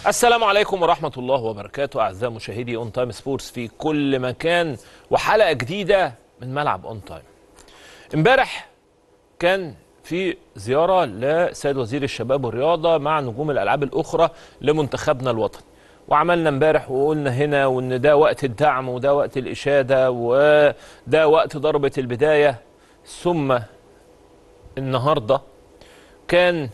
السلام عليكم ورحمة الله وبركاته أعزائي مشاهدي أون تايم سبورتس في كل مكان وحلقة جديدة من ملعب أون تايم. امبارح كان في زيارة لسيد وزير الشباب والرياضة مع نجوم الألعاب الأخرى لمنتخبنا الوطني. وعملنا امبارح وقلنا هنا وان ده وقت الدعم وده وقت الإشادة وده وقت ضربة البداية ثم النهارده كان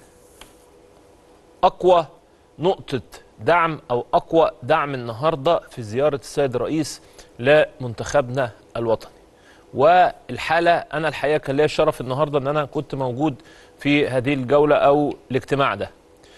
اقوى نقطه دعم او اقوى دعم النهارده في زياره السيد الرئيس لمنتخبنا الوطني والحاله انا الحقيقه كان ليا الشرف النهارده ان انا كنت موجود في هذه الجوله او الاجتماع ده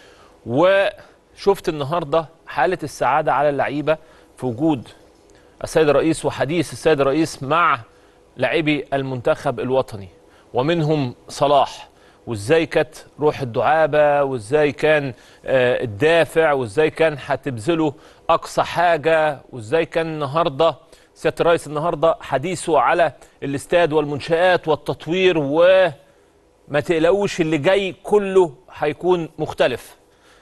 وشفت النهارده حاله السعاده على اللعيبه في وجود السيد الرئيس وحديث السيد الرئيس مع لاعبي المنتخب الوطني ومنهم صلاح وازاي كانت روح الدعابه وازاي كان آه، الدافع وازاي كان هتبذله اقصى حاجه وازاي كان النهارده سياده الرئيس النهارده حديثه على الاستاد والمنشات والتطوير وما تقلقوش اللي جاي كله هيكون مختلف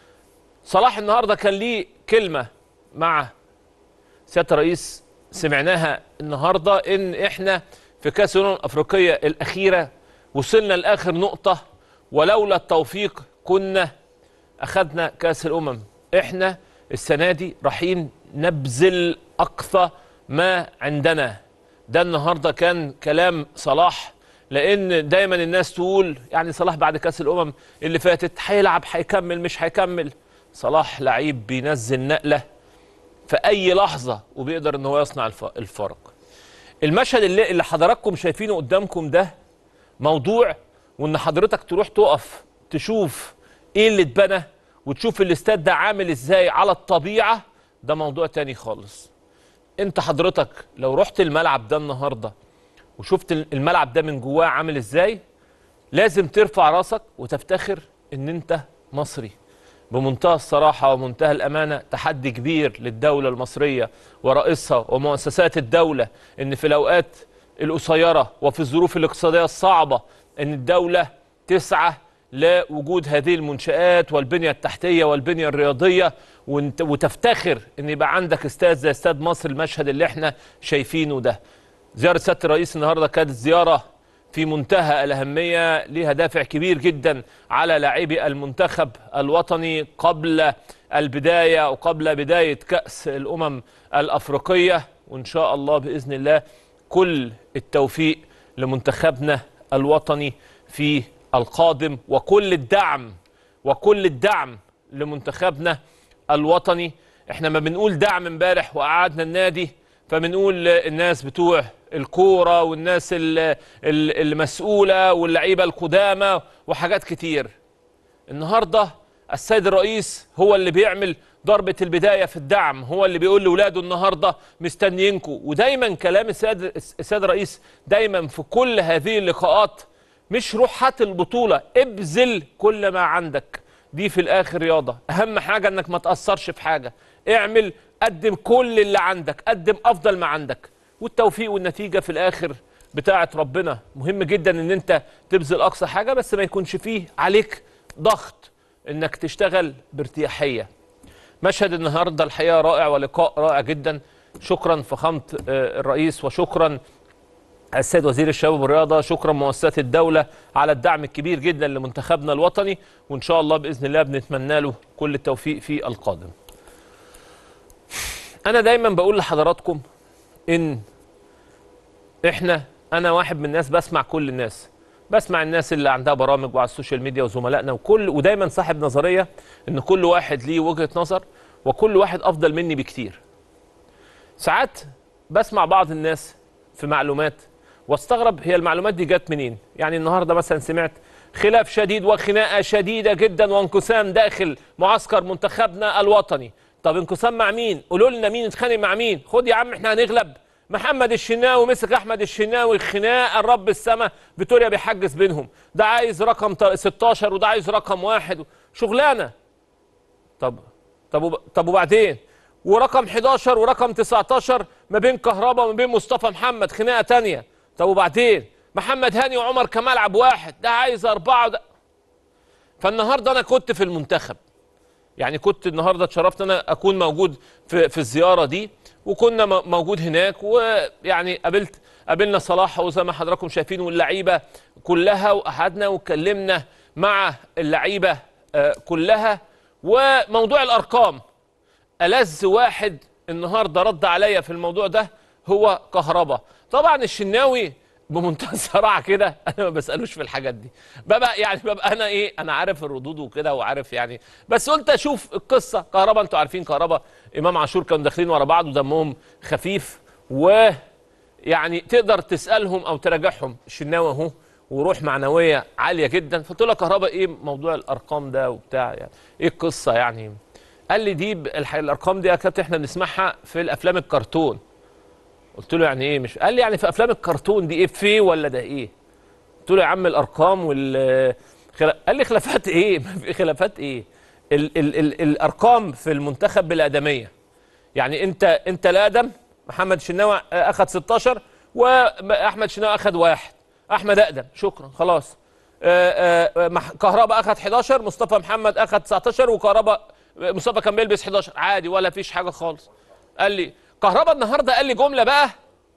صلاح النهارده كان ليه كلمه مع سياده الرئيس سمعناها النهارده ان احنا في كاس الامم الافريقيه الاخيره وصلنا لاخر نقطه ولولا التوفيق كنا اخذنا كاس الامم احنا السنه دي رايحين نبذل اقصى ما عندنا ده النهارده كان كلام صلاح لان دايما الناس تقول يعني صلاح بعد كاس الامم اللي فاتت هيلعب هيكمل مش هيكمل صلاح لعيب بينزل نقله في اي لحظه وبيقدر ان هو يصنع الف- الفرق المشهد اللي, اللي حضراتكم شايفينه قدامكم ده موضوع وان حضرتك تروح تقف تشوف ايه اللي اتبنى وتشوف الاستاد ده عامل ازاي على الطبيعه ده موضوع تاني خالص انت حضرتك لو رحت الملعب ده النهارده وشفت الملعب ده من جواه عامل ازاي لازم ترفع راسك وتفتخر ان انت مصري بمنتهى الصراحة ومنتهى الأمانة تحدي كبير للدولة المصرية ورئيسها ومؤسسات الدولة إن في الأوقات القصيرة وفي الظروف الاقتصادية الصعبة إن الدولة تسعى لوجود هذه المنشآت والبنية التحتية والبنية الرياضية وانت- وتفتخر إن يبقى عندك استاد زي استاد مصر المشهد اللي احنا شايفينه ده زيارة سيادة الرئيس النهاردة كانت زيارة في منتهى الأهمية ليها دافع كبير جدا على لاعبي المنتخب الوطني قبل البداية وقبل بداية كأس الأمم الأفريقية وإن شاء الله بإذن الله كل التوفيق لمنتخبنا الوطني في القادم وكل الدعم وكل الدعم لمنتخبنا الوطني احنا ما بنقول دعم امبارح وقعدنا النادي فبنقول الناس بتوع الكوره والناس ال- ال- المسؤوله واللعيبه القدامى وحاجات كتير النهارده السيد الرئيس هو اللي بيعمل ضربة البداية في الدعم هو اللي بيقول لولاده النهاردة مستنيينكم ودايما كلام السيد السيد الرئيس دايما في كل هذه اللقاءات مش روح هات البطولة ابذل كل ما عندك دي في الآخر رياضة أهم حاجة أنك ما تأثرش في حاجة اعمل قدم كل اللي عندك قدم أفضل ما عندك والتوفيق والنتيجة في الآخر بتاعة ربنا مهم جدا ان انت تبذل اقصى حاجة بس ما يكونش فيه عليك ضغط انك تشتغل بارتياحية مشهد النهاردة الحقيقة رائع ولقاء رائع جدا شكرا فخامة آه، الرئيس وشكرا السيد وزير الشباب والرياضة شكرا مؤسسات الدولة على الدعم الكبير جدا لمنتخبنا الوطني وإن شاء الله بإذن الله بنتمنى له كل التوفيق في القادم أنا دايما بقول لحضراتكم إن إحنا أنا واحد من الناس بسمع كل الناس بسمع الناس اللي عندها برامج وعلى السوشيال ميديا وزملائنا وكل ودايما صاحب نظرية إن كل واحد ليه وجهة نظر وكل واحد أفضل مني بكتير ساعات بسمع بعض الناس في معلومات واستغرب هي المعلومات دي جت منين يعني النهارده مثلا سمعت خلاف شديد وخناقه شديده جدا وانقسام داخل معسكر منتخبنا الوطني طب انقسام مع مين قولوا لنا مين اتخانق مع مين خد يا عم احنا هنغلب محمد الشناوي مسك احمد الشناوي خناقه الرب السما فيتوريا بيحجز بينهم ده عايز رقم 16 وده عايز رقم واحد شغلانه طب طب وب... طب وبعدين ورقم 11 ورقم 19 ما بين كهربا وما بين مصطفى محمد خناقه تانية طب وبعدين محمد هاني وعمر كمال عبد واحد ده عايز اربعه ده فالنهارده انا كنت في المنتخب يعني كنت النهارده اتشرفت ان انا اكون موجود في في الزياره دي وكنا م- موجود هناك ويعني قابلت قابلنا صلاح وزي ما حضراتكم شايفين واللعيبه كلها وقعدنا واتكلمنا مع اللعيبه آه، كلها وموضوع الارقام ألذ واحد النهارده رد عليا في الموضوع ده هو كهربا طبعا الشناوي بمنتهى الصراحه كده انا ما بسالوش في الحاجات دي ببقى يعني ببقى انا ايه انا عارف الردود وكده وعارف يعني بس قلت اشوف القصه كهربا انتوا عارفين كهربا امام عاشور كانوا داخلين ورا بعض ودمهم خفيف و يعني تقدر تسالهم او تراجعهم الشناوي اهو وروح معنويه عاليه جدا فقلت له كهربا ايه موضوع الارقام ده وبتاع يعني ايه القصه يعني قال لي دي ب- الح- الارقام دي يا كابتن احنا بنسمعها في الافلام الكرتون قلت له يعني ايه مش قال لي يعني في افلام الكرتون دي ايه في ولا ده ايه قلت له يا عم الارقام وال خلا- قال لي خلافات ايه ما في خلافات ايه ال ال ال الارقام في المنتخب بالادميه يعني انت انت الادم محمد شناوي اخذ 16 واحمد شناوي اخذ واحد احمد اقدم شكرا خلاص آه، آه، مح- كهربا اخذ 11 مصطفى محمد اخذ 19 وكهربا مصطفى كان بيلبس 11 عادي ولا فيش حاجه خالص قال لي كهربا النهارده قال لي جمله بقى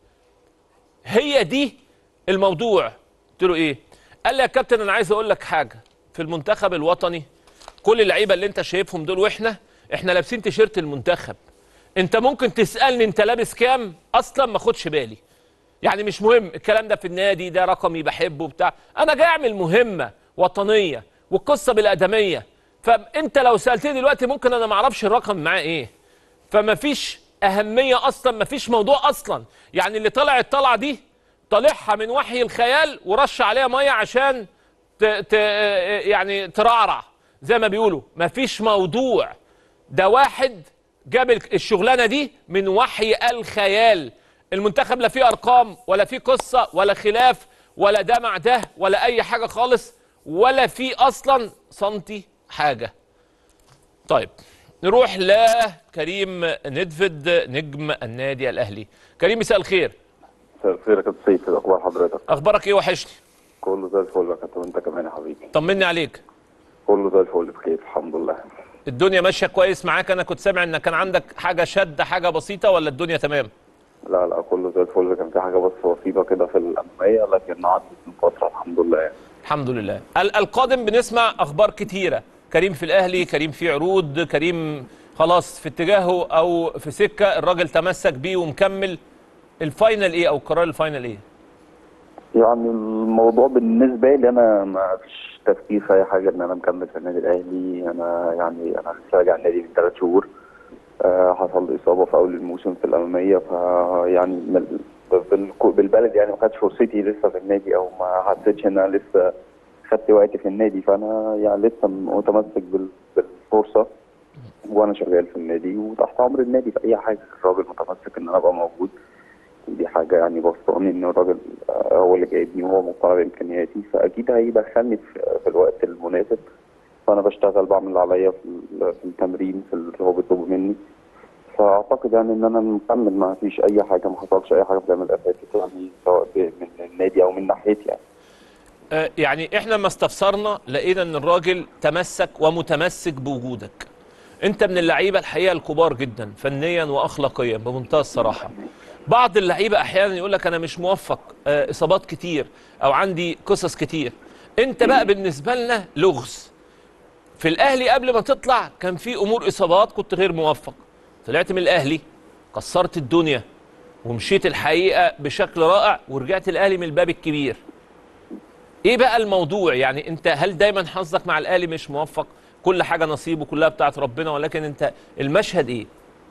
هي دي الموضوع قلت له ايه قال لي يا كابتن انا عايز اقول لك حاجه في المنتخب الوطني كل اللعيبه اللي انت شايفهم دول واحنا احنا لابسين تيشيرت المنتخب انت ممكن تسالني انت لابس كام اصلا ما اخدش بالي يعني مش مهم الكلام ده في النادي ده رقمي بحبه بتاع انا جاي اعمل مهمه وطنيه والقصه بالادميه فانت لو سالتني دلوقتي ممكن انا ما اعرفش الرقم معاه ايه فما فيش اهميه اصلا ما فيش موضوع اصلا يعني اللي طلع الطلعه دي طالعها من وحي الخيال ورش عليها ميه عشان ت... ت... يعني ترعرع زي ما بيقولوا ما فيش موضوع ده واحد جاب الشغلانه دي من وحي الخيال المنتخب لا فيه ارقام ولا فيه قصه ولا خلاف ولا ده مع ده ولا اي حاجه خالص ولا في اصلا سنتي حاجه طيب نروح لكريم ندفد نجم النادي الاهلي كريم مساء الخير مساء الخير يا كابتن سيد اخبار حضرتك اخبارك ايه وحشني كله زي الفل يا كابتن وانت كمان يا حبيبي طمني عليك كله زي الفل بخير الحمد لله الدنيا ماشيه كويس معاك انا كنت سامع ان كان عندك حاجه شد حاجه بسيطه ولا الدنيا تمام لا لا كله زي الفل كان في حاجه بس بسيطه كده في الاماميه لكن عدت من فتره الحمد لله يعني. الحمد لله ال- القادم بنسمع اخبار كتيره كريم في الاهلي كريم في عروض كريم خلاص في اتجاهه او في سكه الراجل تمسك بيه ومكمل الفاينل ايه او قرار الفاينل ايه يعني الموضوع بالنسبه لي انا ما فيش تفكير في اي حاجه ان انا مكمل في النادي الاهلي انا يعني انا لسه راجع النادي من ثلاث شهور آه، حصل لي اصابه في اول الموسم في الاماميه فيعني من- بال- بالبلد يعني ما خدتش فرصتي لسه في النادي او ما حسيتش ان انا لسه خدت وقتي في النادي فانا يعني لسه متمسك بال- بالفرصه وانا شغال في النادي وتحت امر النادي في اي حاجه الراجل متمسك ان انا ابقى موجود دي حاجه يعني بسطاني ان الراجل آه، هو اللي جايبني وهو مقتنع بامكانياتي فاكيد هيدخلني في في الوقت المناسب فانا بشتغل بعمل اللي عليا في ال- في التمرين في اللي هو بيطلبه مني فاعتقد يعني ان انا مكمل ما فيش اي حاجه ما حصلش اي حاجه في الأيام اللي فاتت يعني سواء ب- من النادي او من ناحيتي يعني آه، يعني احنا ما استفسرنا لقينا ان الراجل تمسك ومتمسك بوجودك انت من اللعيبه الحقيقه الكبار جدا فنيا واخلاقيا بمنتهى الصراحه بعض اللعيبه احيانا يقول لك انا مش موفق آه، اصابات كتير او عندي قصص كتير انت بقى بالنسبه لنا لغز في الاهلي قبل ما تطلع كان في امور اصابات كنت غير موفق طلعت من الاهلي كسرت الدنيا ومشيت الحقيقه بشكل رائع ورجعت الاهلي من الباب الكبير ايه بقى الموضوع يعني انت هل دايما حظك مع الاهلي مش موفق كل حاجه نصيب وكلها بتاعت ربنا ولكن انت المشهد ايه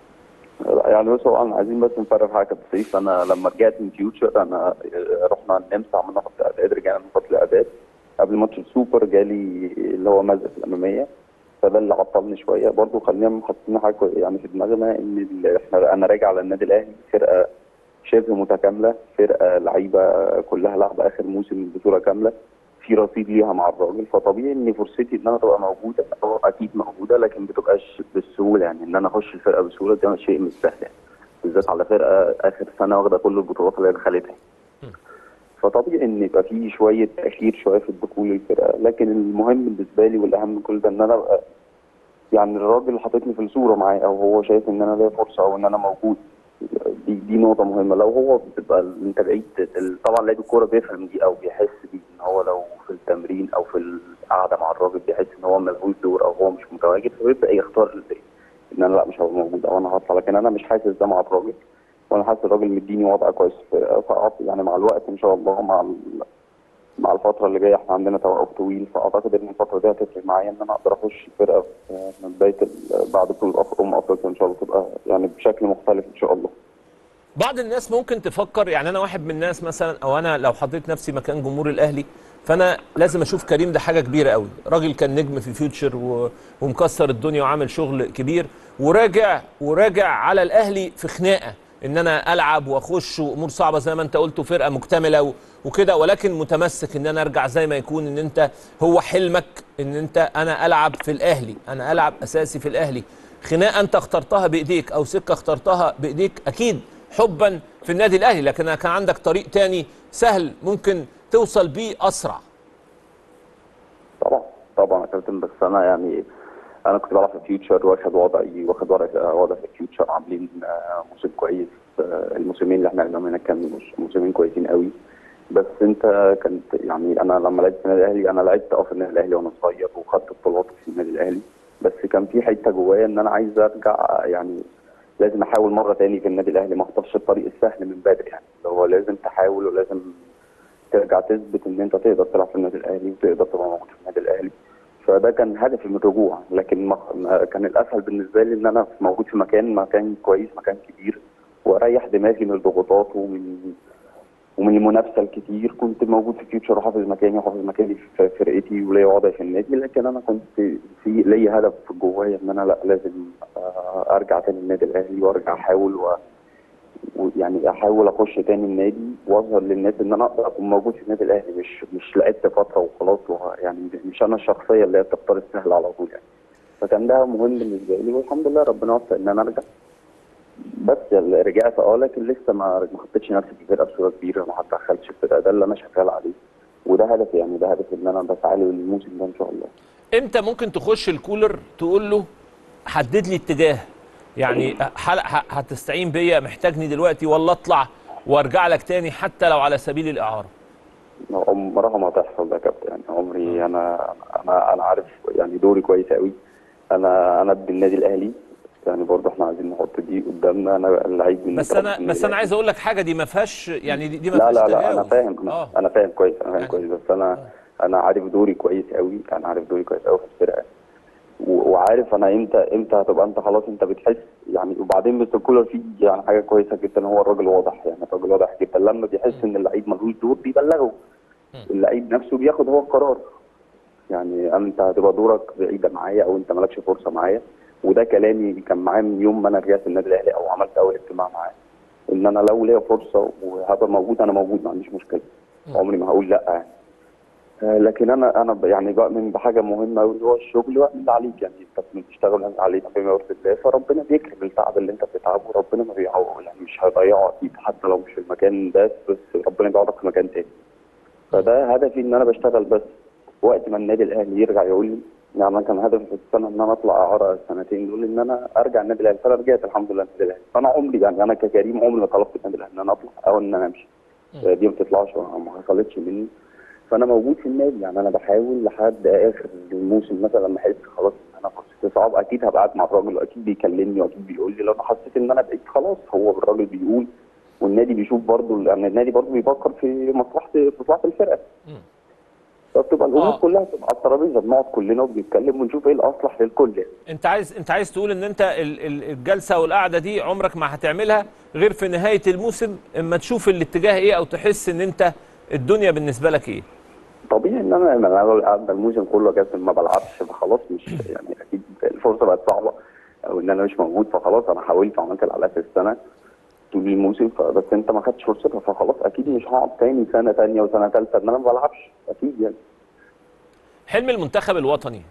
يعني بص هو انا عايزين بس نفرق في حاجه كابتن سيف انا لما رجعت من فيوتشر انا رحنا النمسا عملنا خط اعداد رجعنا من خط الاعداد قبل ماتش السوبر جالي اللي هو مزق في الاماميه فده اللي عطلني شويه برضه خلينا حاطين حاجه كوي- يعني في دماغنا ان ال- احنا انا راجع على النادي الاهلي فرقه شبه متكامله فرقه لعيبه كلها لعبه اخر موسم بطوله كامله في رصيد ليها مع الراجل فطبيعي ان فرصتي ان انا تبقى موجوده اه اكيد موجوده لكن بتبقاش بالسهوله يعني ان انا اخش الفرقه بسهوله ده شيء مش سهل يعني بالذات على فرقه اخر سنه واخده كل البطولات اللي هي دخلتها فطبيعي ان يبقى في شويه تاخير شويه في الدخول الفرقه لكن المهم بالنسبه لي والاهم من كل ده ان انا ابقى يعني الراجل حاططني في الصوره معاه او هو شايف ان انا ليا فرصه او ان انا موجود دي دي نقطه مهمه لو هو بتبقى انت بعيد ال- طبعا لعيب الكوره بيفهم دي او بيحس بيه ان هو لو في التمرين او في القعده مع الراجل بيحس ان هو ملهوش دور او هو مش متواجد فبيبدا يختار ال- ان انا لا مش هبقى موجود او انا هطلع لكن انا مش حاسس ده مع الراجل وانا حاسس الراجل مديني وضع كويس في فأعط- يعني مع الوقت ان شاء الله مع ال- مع الفتره اللي جايه احنا عندنا توقف طويل فاعتقد ان الفتره دي هتفرق معايا ان انا اقدر اخش الفرقه في- من بدايه ال- بعد بطوله أف- ام افريقيا ان شاء الله تبقى يعني بشكل مختلف ان شاء الله بعض الناس ممكن تفكر يعني انا واحد من الناس مثلا او انا لو حطيت نفسي مكان جمهور الاهلي فانا لازم اشوف كريم ده حاجه كبيره قوي راجل كان نجم في فيوتشر و... ومكسر الدنيا وعامل شغل كبير وراجع وراجع على الاهلي في خناقه ان انا العب واخش وامور صعبه زي ما انت قلت وفرقه مكتمله و... وكده ولكن متمسك ان انا ارجع زي ما يكون ان انت هو حلمك ان انت انا العب في الاهلي انا العب اساسي في الاهلي خناقه انت اخترتها بايديك او سكه اخترتها بايديك اكيد حبا في النادي الاهلي لكن كان عندك طريق تاني سهل ممكن توصل بيه اسرع طبعا طبعا يا كابتن بس انا يعني انا كنت بلعب في فيوتشر واخد وضعي واخد وضع وضع في فيوتشر عاملين آه، موسم كويس آه، الموسمين اللي احنا لعبناهم هناك كانوا مش- موسمين كويسين قوي بس انت كنت يعني انا لما لعبت في النادي الاهلي انا لعبت اه في النادي الاهلي وانا صغير وخدت بطولات في النادي الاهلي بس كان في حته جوايا ان انا عايز ارجع يعني لازم احاول مره تاني في النادي الاهلي ما اخطفش الطريق السهل من بدري يعني اللي هو لازم تحاول ولازم ترجع تثبت ان انت تقدر تلعب في النادي الاهلي وتقدر تبقى موجود في النادي الاهلي فده كان هدفي من الرجوع لكن ما ما- كان الاسهل بالنسبه لي ان انا موجود في مكان مكان كويس مكان كبير واريح دماغي من الضغوطات ومن ومن المنافسه الكتير كنت موجود في فيوتشر وحافظ مكاني وحافظ مكاني في فرقتي وليا وضعي في النادي لكن انا كنت في ليا هدف جوايا ان انا لا لازم آه، ارجع تاني النادي الاهلي وارجع احاول و ويعني احاول اخش تاني النادي واظهر للناس ان انا اقدر اكون موجود في النادي الاهلي مش مش لعبت فتره وخلاص وه- يعني مش انا الشخصيه اللي هي بتختار السهل على طول يعني فكان ده مهم بالنسبه لي والحمد لله ربنا وفق ان انا ارجع بس ال- رجعت اه لكن لسه ما ما حطيتش نفسي في الفرقه بصوره كبيره ما دخلتش الفرقه ده اللي انا شغال عليه وده هدفي يعني ده هدفي ان انا بسعى له الموسم ده ان شاء الله امتى ممكن تخش الكولر تقول له حدد لي اتجاه يعني حل- ه- هتستعين بيا محتاجني دلوقتي ولا اطلع وارجع لك تاني حتى لو على سبيل الاعاره عمرها ما تحصل ده يا كابتن يعني عمري انا انا انا عارف يعني دوري كويس قوي انا انا ابن النادي الاهلي يعني برضه احنا عايزين نحط دي قدامنا انا اللعيب من بس انا بس انا عايز اقول لك حاجه دي ما فيهاش يعني دي, دي ما لا فيهاش لا لا انا تجاوز. فاهم انا, اه أنا فاهم كويس انا فاهم يعني- كويس بس انا انا عارف دوري كويس قوي انا عارف دوري كويس قوي في الفرقه و- وعارف انا امتى امتى هتبقى انت خلاص انت بتحس يعني وبعدين مستر كولر فيه يعني حاجه كويسه جدا هو الراجل واضح يعني الراجل واضح جدا لما بيحس ان اللعيب ملوش دور بيبلغه اللعيب نفسه بياخد هو القرار يعني انت هتبقى دورك بعيده معايا او انت مالكش فرصه معايا وده كلامي كان معاه من يوم ما انا رجعت النادي الاهلي او عملت اول اجتماع معاه ان انا لو ليا فرصه وهبقى موجود انا موجود ما عنديش مشكله عمري ما هقول لا يعني آه، لكن انا انا ب- يعني بؤمن بحاجه مهمه قوي اللي هو الشغل واعمل اللي عليك يعني انت بتشتغل علينا بما يرضي الله فربنا بيكرم التعب اللي انت بتتعبه وربنا ما بيعوض يعني مش هيضيعه اكيد حتى لو مش في المكان ده بس ربنا بيعوضك في مكان تاني فده هدفي ان انا بشتغل بس وقت ما النادي الاهلي يرجع يقول لي يعني انا كان هدفي في السنه ان انا اطلع اعاره السنتين دول ان انا ارجع النادي الاهلي فانا رجعت الحمد لله النادي الاهلي فانا عمري يعني انا ككريم عمري ما طلبت النادي الاهلي ان انا اطلع او ان انا امشي آه، دي ما بتطلعش ما حصلتش مني فانا موجود في النادي يعني انا بحاول لحد اخر الموسم مثلا لما احس خلاص ان انا فرصتي صعب اكيد هبقى قاعد مع الراجل واكيد بيكلمني واكيد بيقول لي لو انا حسيت ان انا بعيد خلاص هو الراجل بيقول والنادي بيشوف برضه لان النادي برضه بيفكر في مصلحه في مصلحه الفرقه فبتبقى الامور آه. كلها بتبقى على الترابيزه بنقعد كلنا وبنتكلم ونشوف ايه الاصلح للكل يعني. انت عايز انت عايز تقول ان انت ال- ال- الجلسه والقعده دي عمرك ما هتعملها غير في نهايه الموسم اما تشوف الاتجاه ايه او تحس ان انت الدنيا بالنسبه لك ايه طبيعي ان انا لما انا قاعد الموسم كله يا كابتن ما بلعبش فخلاص مش يعني اكيد الفرصه بقت صعبه او ان انا مش موجود فخلاص انا حاولت وعملت اللي عليا في السنه طول الموسم فبس انت ما خدتش فرصتها فخلاص اكيد مش هقعد تاني سنه تانيه وسنه ثالثه ان انا ما بلعبش اكيد يعني حلم المنتخب الوطني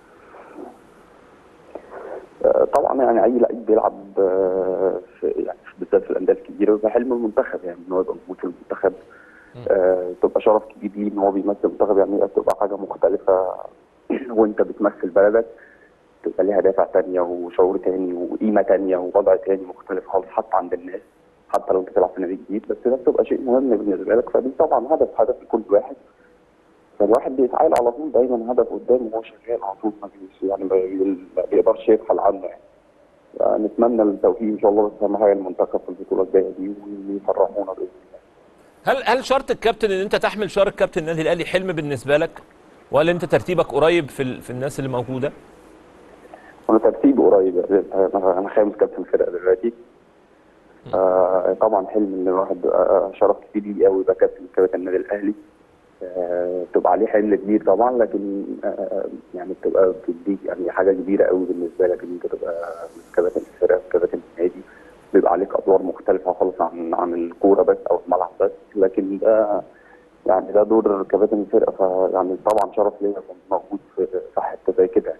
آه، طبعا يعني اي لعيب بيلعب آه، في يعني بالذات في الانديه الكبيره بيبقى حلم المنتخب يعني ان هو يبقى موجود في المنتخب آه، تبقى شرف كبير ليه ان هو بيمثل المنتخب يعني تبقى حاجه مختلفه وانت بتمثل بلدك تبقى ليها دافع تانية وشعور تاني وقيمه تانية ووضع تاني مختلف خالص حتى عند الناس حتى لو انت بتلعب في نادي جديد بس ده بتبقى شيء مهم بالنسبه لك فدي طبعا هدف هدف لكل واحد فالواحد بيسعى له على طول دايما هدف قدامه وهو شغال على طول ما بيش- يعني ما بي- ما بيقدرش يبخل عنه يعني نتمنى التوفيق ان شاء الله بس اهم حاجه المنتخب في البطوله الجايه دي ويفرحونا باذن الله هل هل شرط الكابتن ان انت تحمل شارة كابتن النادي الاهلي حلم بالنسبه لك ولا انت ترتيبك قريب في ال- في الناس اللي موجوده انا ترتيبي قريب انا أنا خامس كابتن فرقه دلوقتي آه طبعا حلم ان الواحد آه شرف كبير لي قوي يبقى كابتن كابتن النادي الاهلي آه بتبقى عليه حمل كبير طبعا لكن آه يعني بتبقى بتديك يعني حاجه كبيره قوي بالنسبه لك ان انت تبقى كابتن الفرقه كابتن النادي بيبقى عليك ادوار مختلفه خالص عن عن الكوره بس او الملعب بس لكن ده يعني ده دور كباتن الفرقه فيعني طبعا شرف ليا اكون موجود في في حته زي كده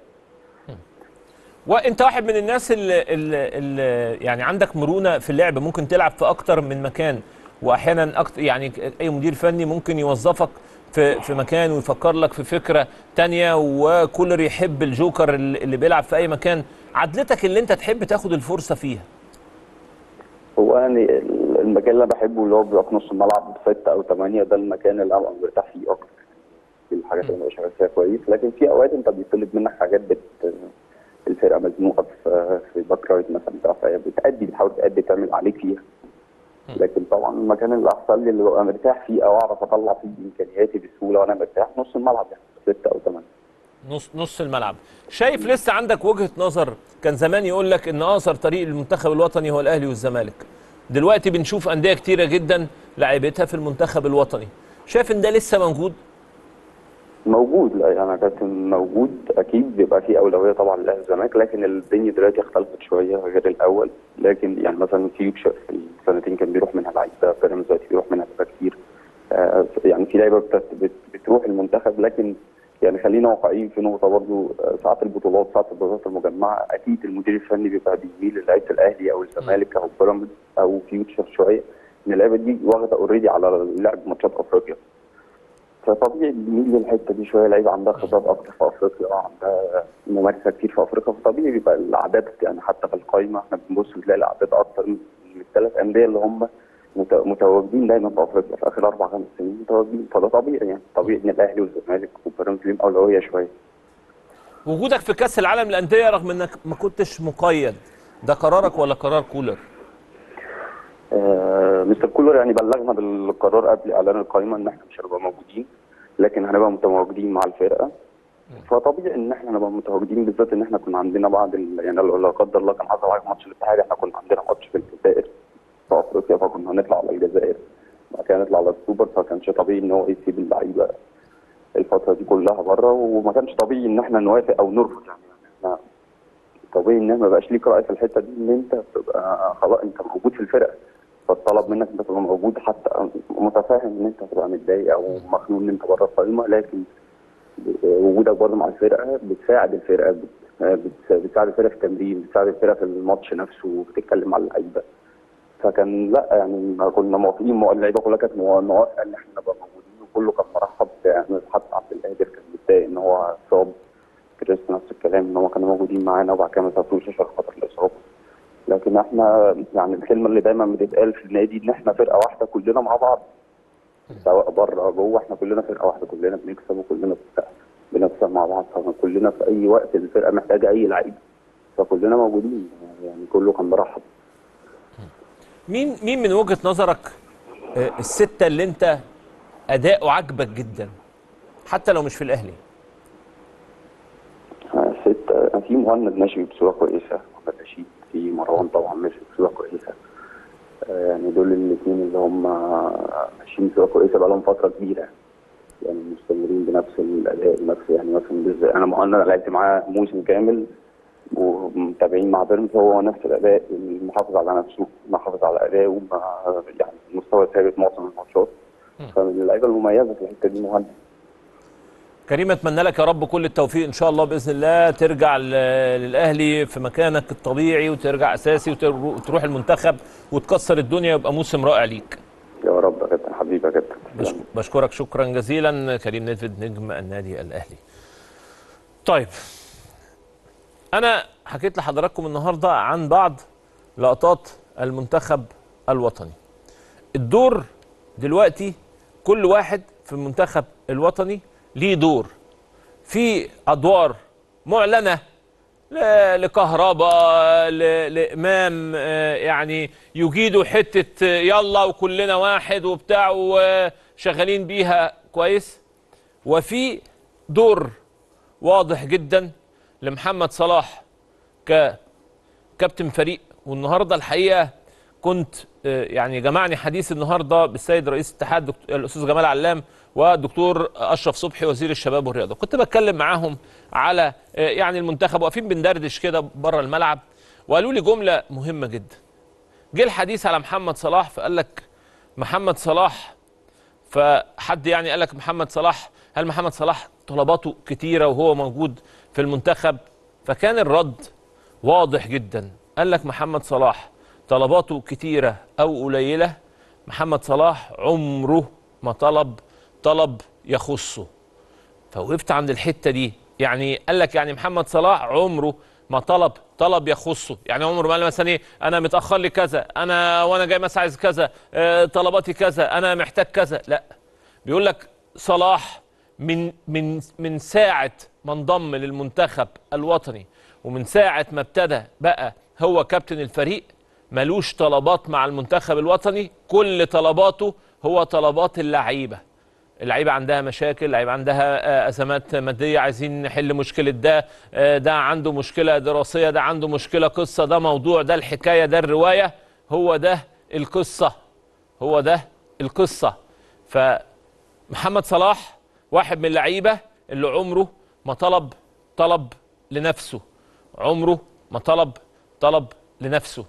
وانت واحد من الناس اللي, اللي, اللي يعني عندك مرونه في اللعب ممكن تلعب في اكتر من مكان واحيانا أكتر يعني اي مدير فني ممكن يوظفك في في مكان ويفكر لك في فكره تانية وكولر يحب الجوكر اللي اللي بيلعب في اي مكان عدلتك اللي انت تحب تاخد الفرصه فيها هو يعني ال- المكان اللي انا بحبه اللي هو بيبقى في نص الملعب ستة او ثمانية ده المكان اللي انا ببقى مرتاح فيه اكتر دي الحاجات اللي انا ببقى شغال فيها كويس لكن في اوقات انت بيطلب منك حاجات بت الفرقه مزنوقه في في باك رايت مثلا بتاع فهي بتأدي بتحاول تأدي تعمل عليك فيها لكن طبعا المكان اللي احسن لي اللي ببقى مرتاح فيه او اعرف اطلع فيه امكانياتي بسهوله وانا مرتاح نص الملعب يعني ستة او ثمانية نص نص الملعب شايف لسه عندك وجهه نظر كان زمان يقول لك ان اقصر طريق المنتخب الوطني هو الاهلي والزمالك دلوقتي بنشوف انديه كتيره جدا لعيبتها في المنتخب الوطني شايف ان ده لسه موجود موجود لا يعني كابتن موجود اكيد بيبقى في اولويه طبعا للاهلي والزمالك لكن الدنيا دلوقتي اختلفت شويه غير الاول لكن يعني مثلا فيوتشر في السنتين كان بيروح منها لعيبه بيراميدز دلوقتي بيروح منها لعيبه كتير آه يعني في لعيبه بت- بت- بتروح المنتخب لكن يعني خلينا واقعيين في نقطه برضه آه، ساعات البطولات ساعات البطولات المجمعه اكيد المدير الفني بيبقى بيميل للعيبه الاهلي او الزمالك او بيراميدز او فيوتشر شويه ان اللعيبه دي واخده اوريدي على لعب ماتشات افريقيا فطبيعي بنميل للحته دي شويه لعيبه عندها خبرات اكتر في افريقيا عندها ممارسه كتير في افريقيا فطبيعي بيبقى الاعداد يعني حتى في القائمه احنا بنبص بنلاقي الاعداد اكتر من من الثلاث انديه اللي هم مت- متواجدين دايما في افريقيا في اخر اربع خمس سنين متواجدين فده طبيعي يعني طبيعي ان الاهلي والزمالك وبيراميدز ليهم اولويه شويه وجودك في كاس العالم للانديه رغم انك ما كنتش مقيد ده قرارك ولا قرار كولر آه، مستر كولر يعني بلغنا بالقرار قبل اعلان القائمه ان احنا مش هنبقى موجودين لكن هنبقى متواجدين مع الفرقه فطبيعي ان احنا نبقى متواجدين بالذات ان احنا كنا عندنا بعض ال... يعني لو لا قدر الله كان حصل حاجه في ماتش الاتحاد احنا كنا عندنا ماتش في الجزائر في افريقيا فكنا هنطلع على الجزائر بعد كده نطلع على السوبر فكانش طبيعي ان هو يسيب اللعيبه الفتره دي كلها بره وما كانش طبيعي ان احنا نوافق او نرفض يعني احنا طبيعي ان ما بقاش ليك راي في الحته دي ان انت تبقى خلاص انت موجود في الفرقه فالطلب منك انت تبقى موجود حتى متفاهم ان انت هتبقى متضايق او مخنوق ان انت بره القائمه لكن وجودك برضه مع الفرقه بتساعد الفرقه بت- بت- بتساعد الفرقه في التمرين بتساعد الفرقه في الماتش نفسه وبتتكلم مع اللعيبه فكان لا يعني ما كنا موافقين مو- اللعيبه كلها كانت مو- موافقه ان احنا نبقى موجودين وكله كان مرحب يعني حتى عبد القادر كان متضايق ان هو اتصاب كريس نفس الكلام ان هم كانوا موجودين معانا وبعد كده ما سافروش عشان خاطر الاصابه لكن احنا يعني الكلمه اللي دايما بتتقال في النادي ان احنا فرقه واحده كلنا مع بعض سواء بره او جوه احنا كلنا فرقه واحده كلنا بنكسب وكلنا بنكسب- بنكسب مع بعض فكلنا في اي وقت الفرقه محتاجه اي لعيب فكلنا موجودين يعني كله كان مرحب مين مين من وجهه نظرك آه، السته اللي انت اداؤه عاجبك جدا حتى لو مش في الاهلي آه، ست آه، في مهند ماشي بصوره كويسه محمد رشيد في مروان طبعا ماشي بصوره كويسه آه، يعني دول الاثنين اللي هم ماشيين بصوره كويسه بقى لهم فتره كبيره يعني مستمرين بنفس الاداء نفس يعني مثلا بالذات انا مهند أنا لعبت معاه موسم كامل ومتابعين مع بيراميدز هو نفس الاداء محافظ على نفسه محافظ على ادائه مع يعني مستوى ثابت معظم الماتشات فمن اللعيبه المميزه في الحته دي مهند كريم اتمنى لك يا رب كل التوفيق ان شاء الله باذن الله ترجع ل- للاهلي في مكانك الطبيعي وترجع اساسي وتر- وتروح المنتخب وتكسر الدنيا يبقى موسم رائع ليك يا رب يا كابتن حبيبي يا كابتن بش- بشكرك شكرا جزيلا كريم نيدفيد نجم النادي الاهلي طيب انا حكيت لحضراتكم النهارده عن بعض لقطات المنتخب الوطني الدور دلوقتي كل واحد في المنتخب الوطني ليه دور في ادوار معلنه ل- لكهرباء ل- لامام آه، يعني يجيدوا حته آه، يلا وكلنا واحد وبتاع وشغالين بيها كويس وفي دور واضح جدا لمحمد صلاح ككابتن فريق والنهارده الحقيقه كنت آه، يعني جمعني حديث النهارده بالسيد رئيس الاتحاد دكتور- الاستاذ جمال علام والدكتور اشرف صبحي وزير الشباب والرياضه كنت بتكلم معاهم على آه، يعني المنتخب واقفين بندردش كده بره الملعب وقالوا لي جمله مهمه جدا جه الحديث على محمد صلاح فقال لك محمد صلاح فحد يعني قال لك محمد صلاح هل محمد صلاح طلباته كتيره وهو موجود في المنتخب فكان الرد واضح جدا قال لك محمد صلاح طلباته كتيره او قليله محمد صلاح عمره ما طلب طلب يخصه فوقفت عند الحته دي يعني قال لك يعني محمد صلاح عمره ما طلب طلب يخصه يعني عمره ما قال مثلا ايه انا متاخر لي كذا انا وانا جاي مثلا عايز كذا آه، طلباتي كذا انا محتاج كذا لا بيقول لك صلاح من من من ساعه ما انضم للمنتخب الوطني ومن ساعه ما ابتدى بقى هو كابتن الفريق ملوش طلبات مع المنتخب الوطني كل طلباته هو طلبات اللعيبه اللعيبه عندها مشاكل اللعيبه عندها آه، ازمات ماديه عايزين نحل مشكله ده آه، ده عنده مشكله دراسيه ده عنده مشكله قصه ده موضوع ده الحكايه ده الروايه هو ده القصه هو ده القصه فمحمد صلاح واحد من اللعيبه اللي عمره ما طلب طلب لنفسه عمره ما طلب طلب لنفسه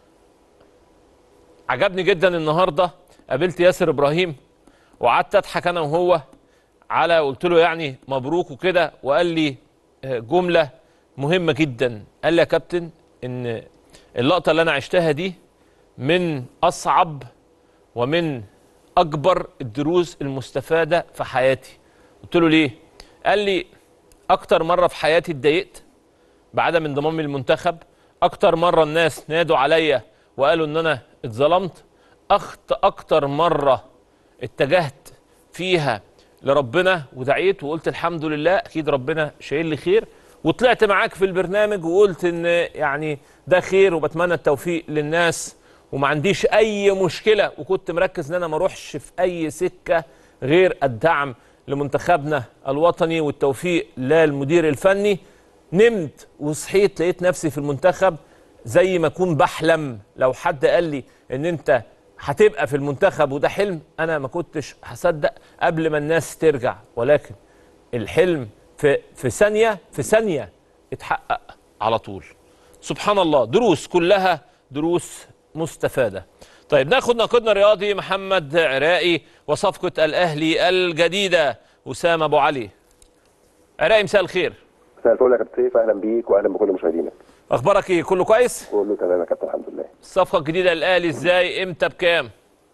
عجبني جدا النهارده قابلت ياسر ابراهيم وقعدت اضحك انا وهو على قلت له يعني مبروك وكده وقال لي آه، جمله مهمه جدا قال لي يا كابتن ان اللقطه اللي انا عشتها دي من اصعب ومن اكبر الدروس المستفاده في حياتي قلت له ليه قال لي اكتر مره في حياتي اتضايقت بعدم انضمامي للمنتخب اكتر مره الناس نادوا عليا وقالوا ان انا اتظلمت أخت اكتر مره اتجهت فيها لربنا ودعيت وقلت الحمد لله اكيد ربنا شايل لي خير وطلعت معاك في البرنامج وقلت ان يعني ده خير وبتمنى التوفيق للناس وما عنديش اي مشكله وكنت مركز ان انا ما اروحش في اي سكه غير الدعم لمنتخبنا الوطني والتوفيق للمدير الفني نمت وصحيت لقيت نفسي في المنتخب زي ما اكون بحلم لو حد قال لي ان انت هتبقى في المنتخب وده حلم انا ما كنتش هصدق قبل ما الناس ترجع ولكن الحلم في في ثانيه في ثانيه اتحقق على طول سبحان الله دروس كلها دروس مستفاده طيب ناخد ناقدنا الرياضي محمد عراقي وصفقه الاهلي الجديده اسامه ابو علي عراقي مساء الخير مساء الفل يا كابتن سيف اهلا بيك واهلا بكل مشاهدينك اخبارك ايه كله كويس كله تمام يا كابتن الحمد لله الصفقه الجديده للاهلي ازاي امتى بكام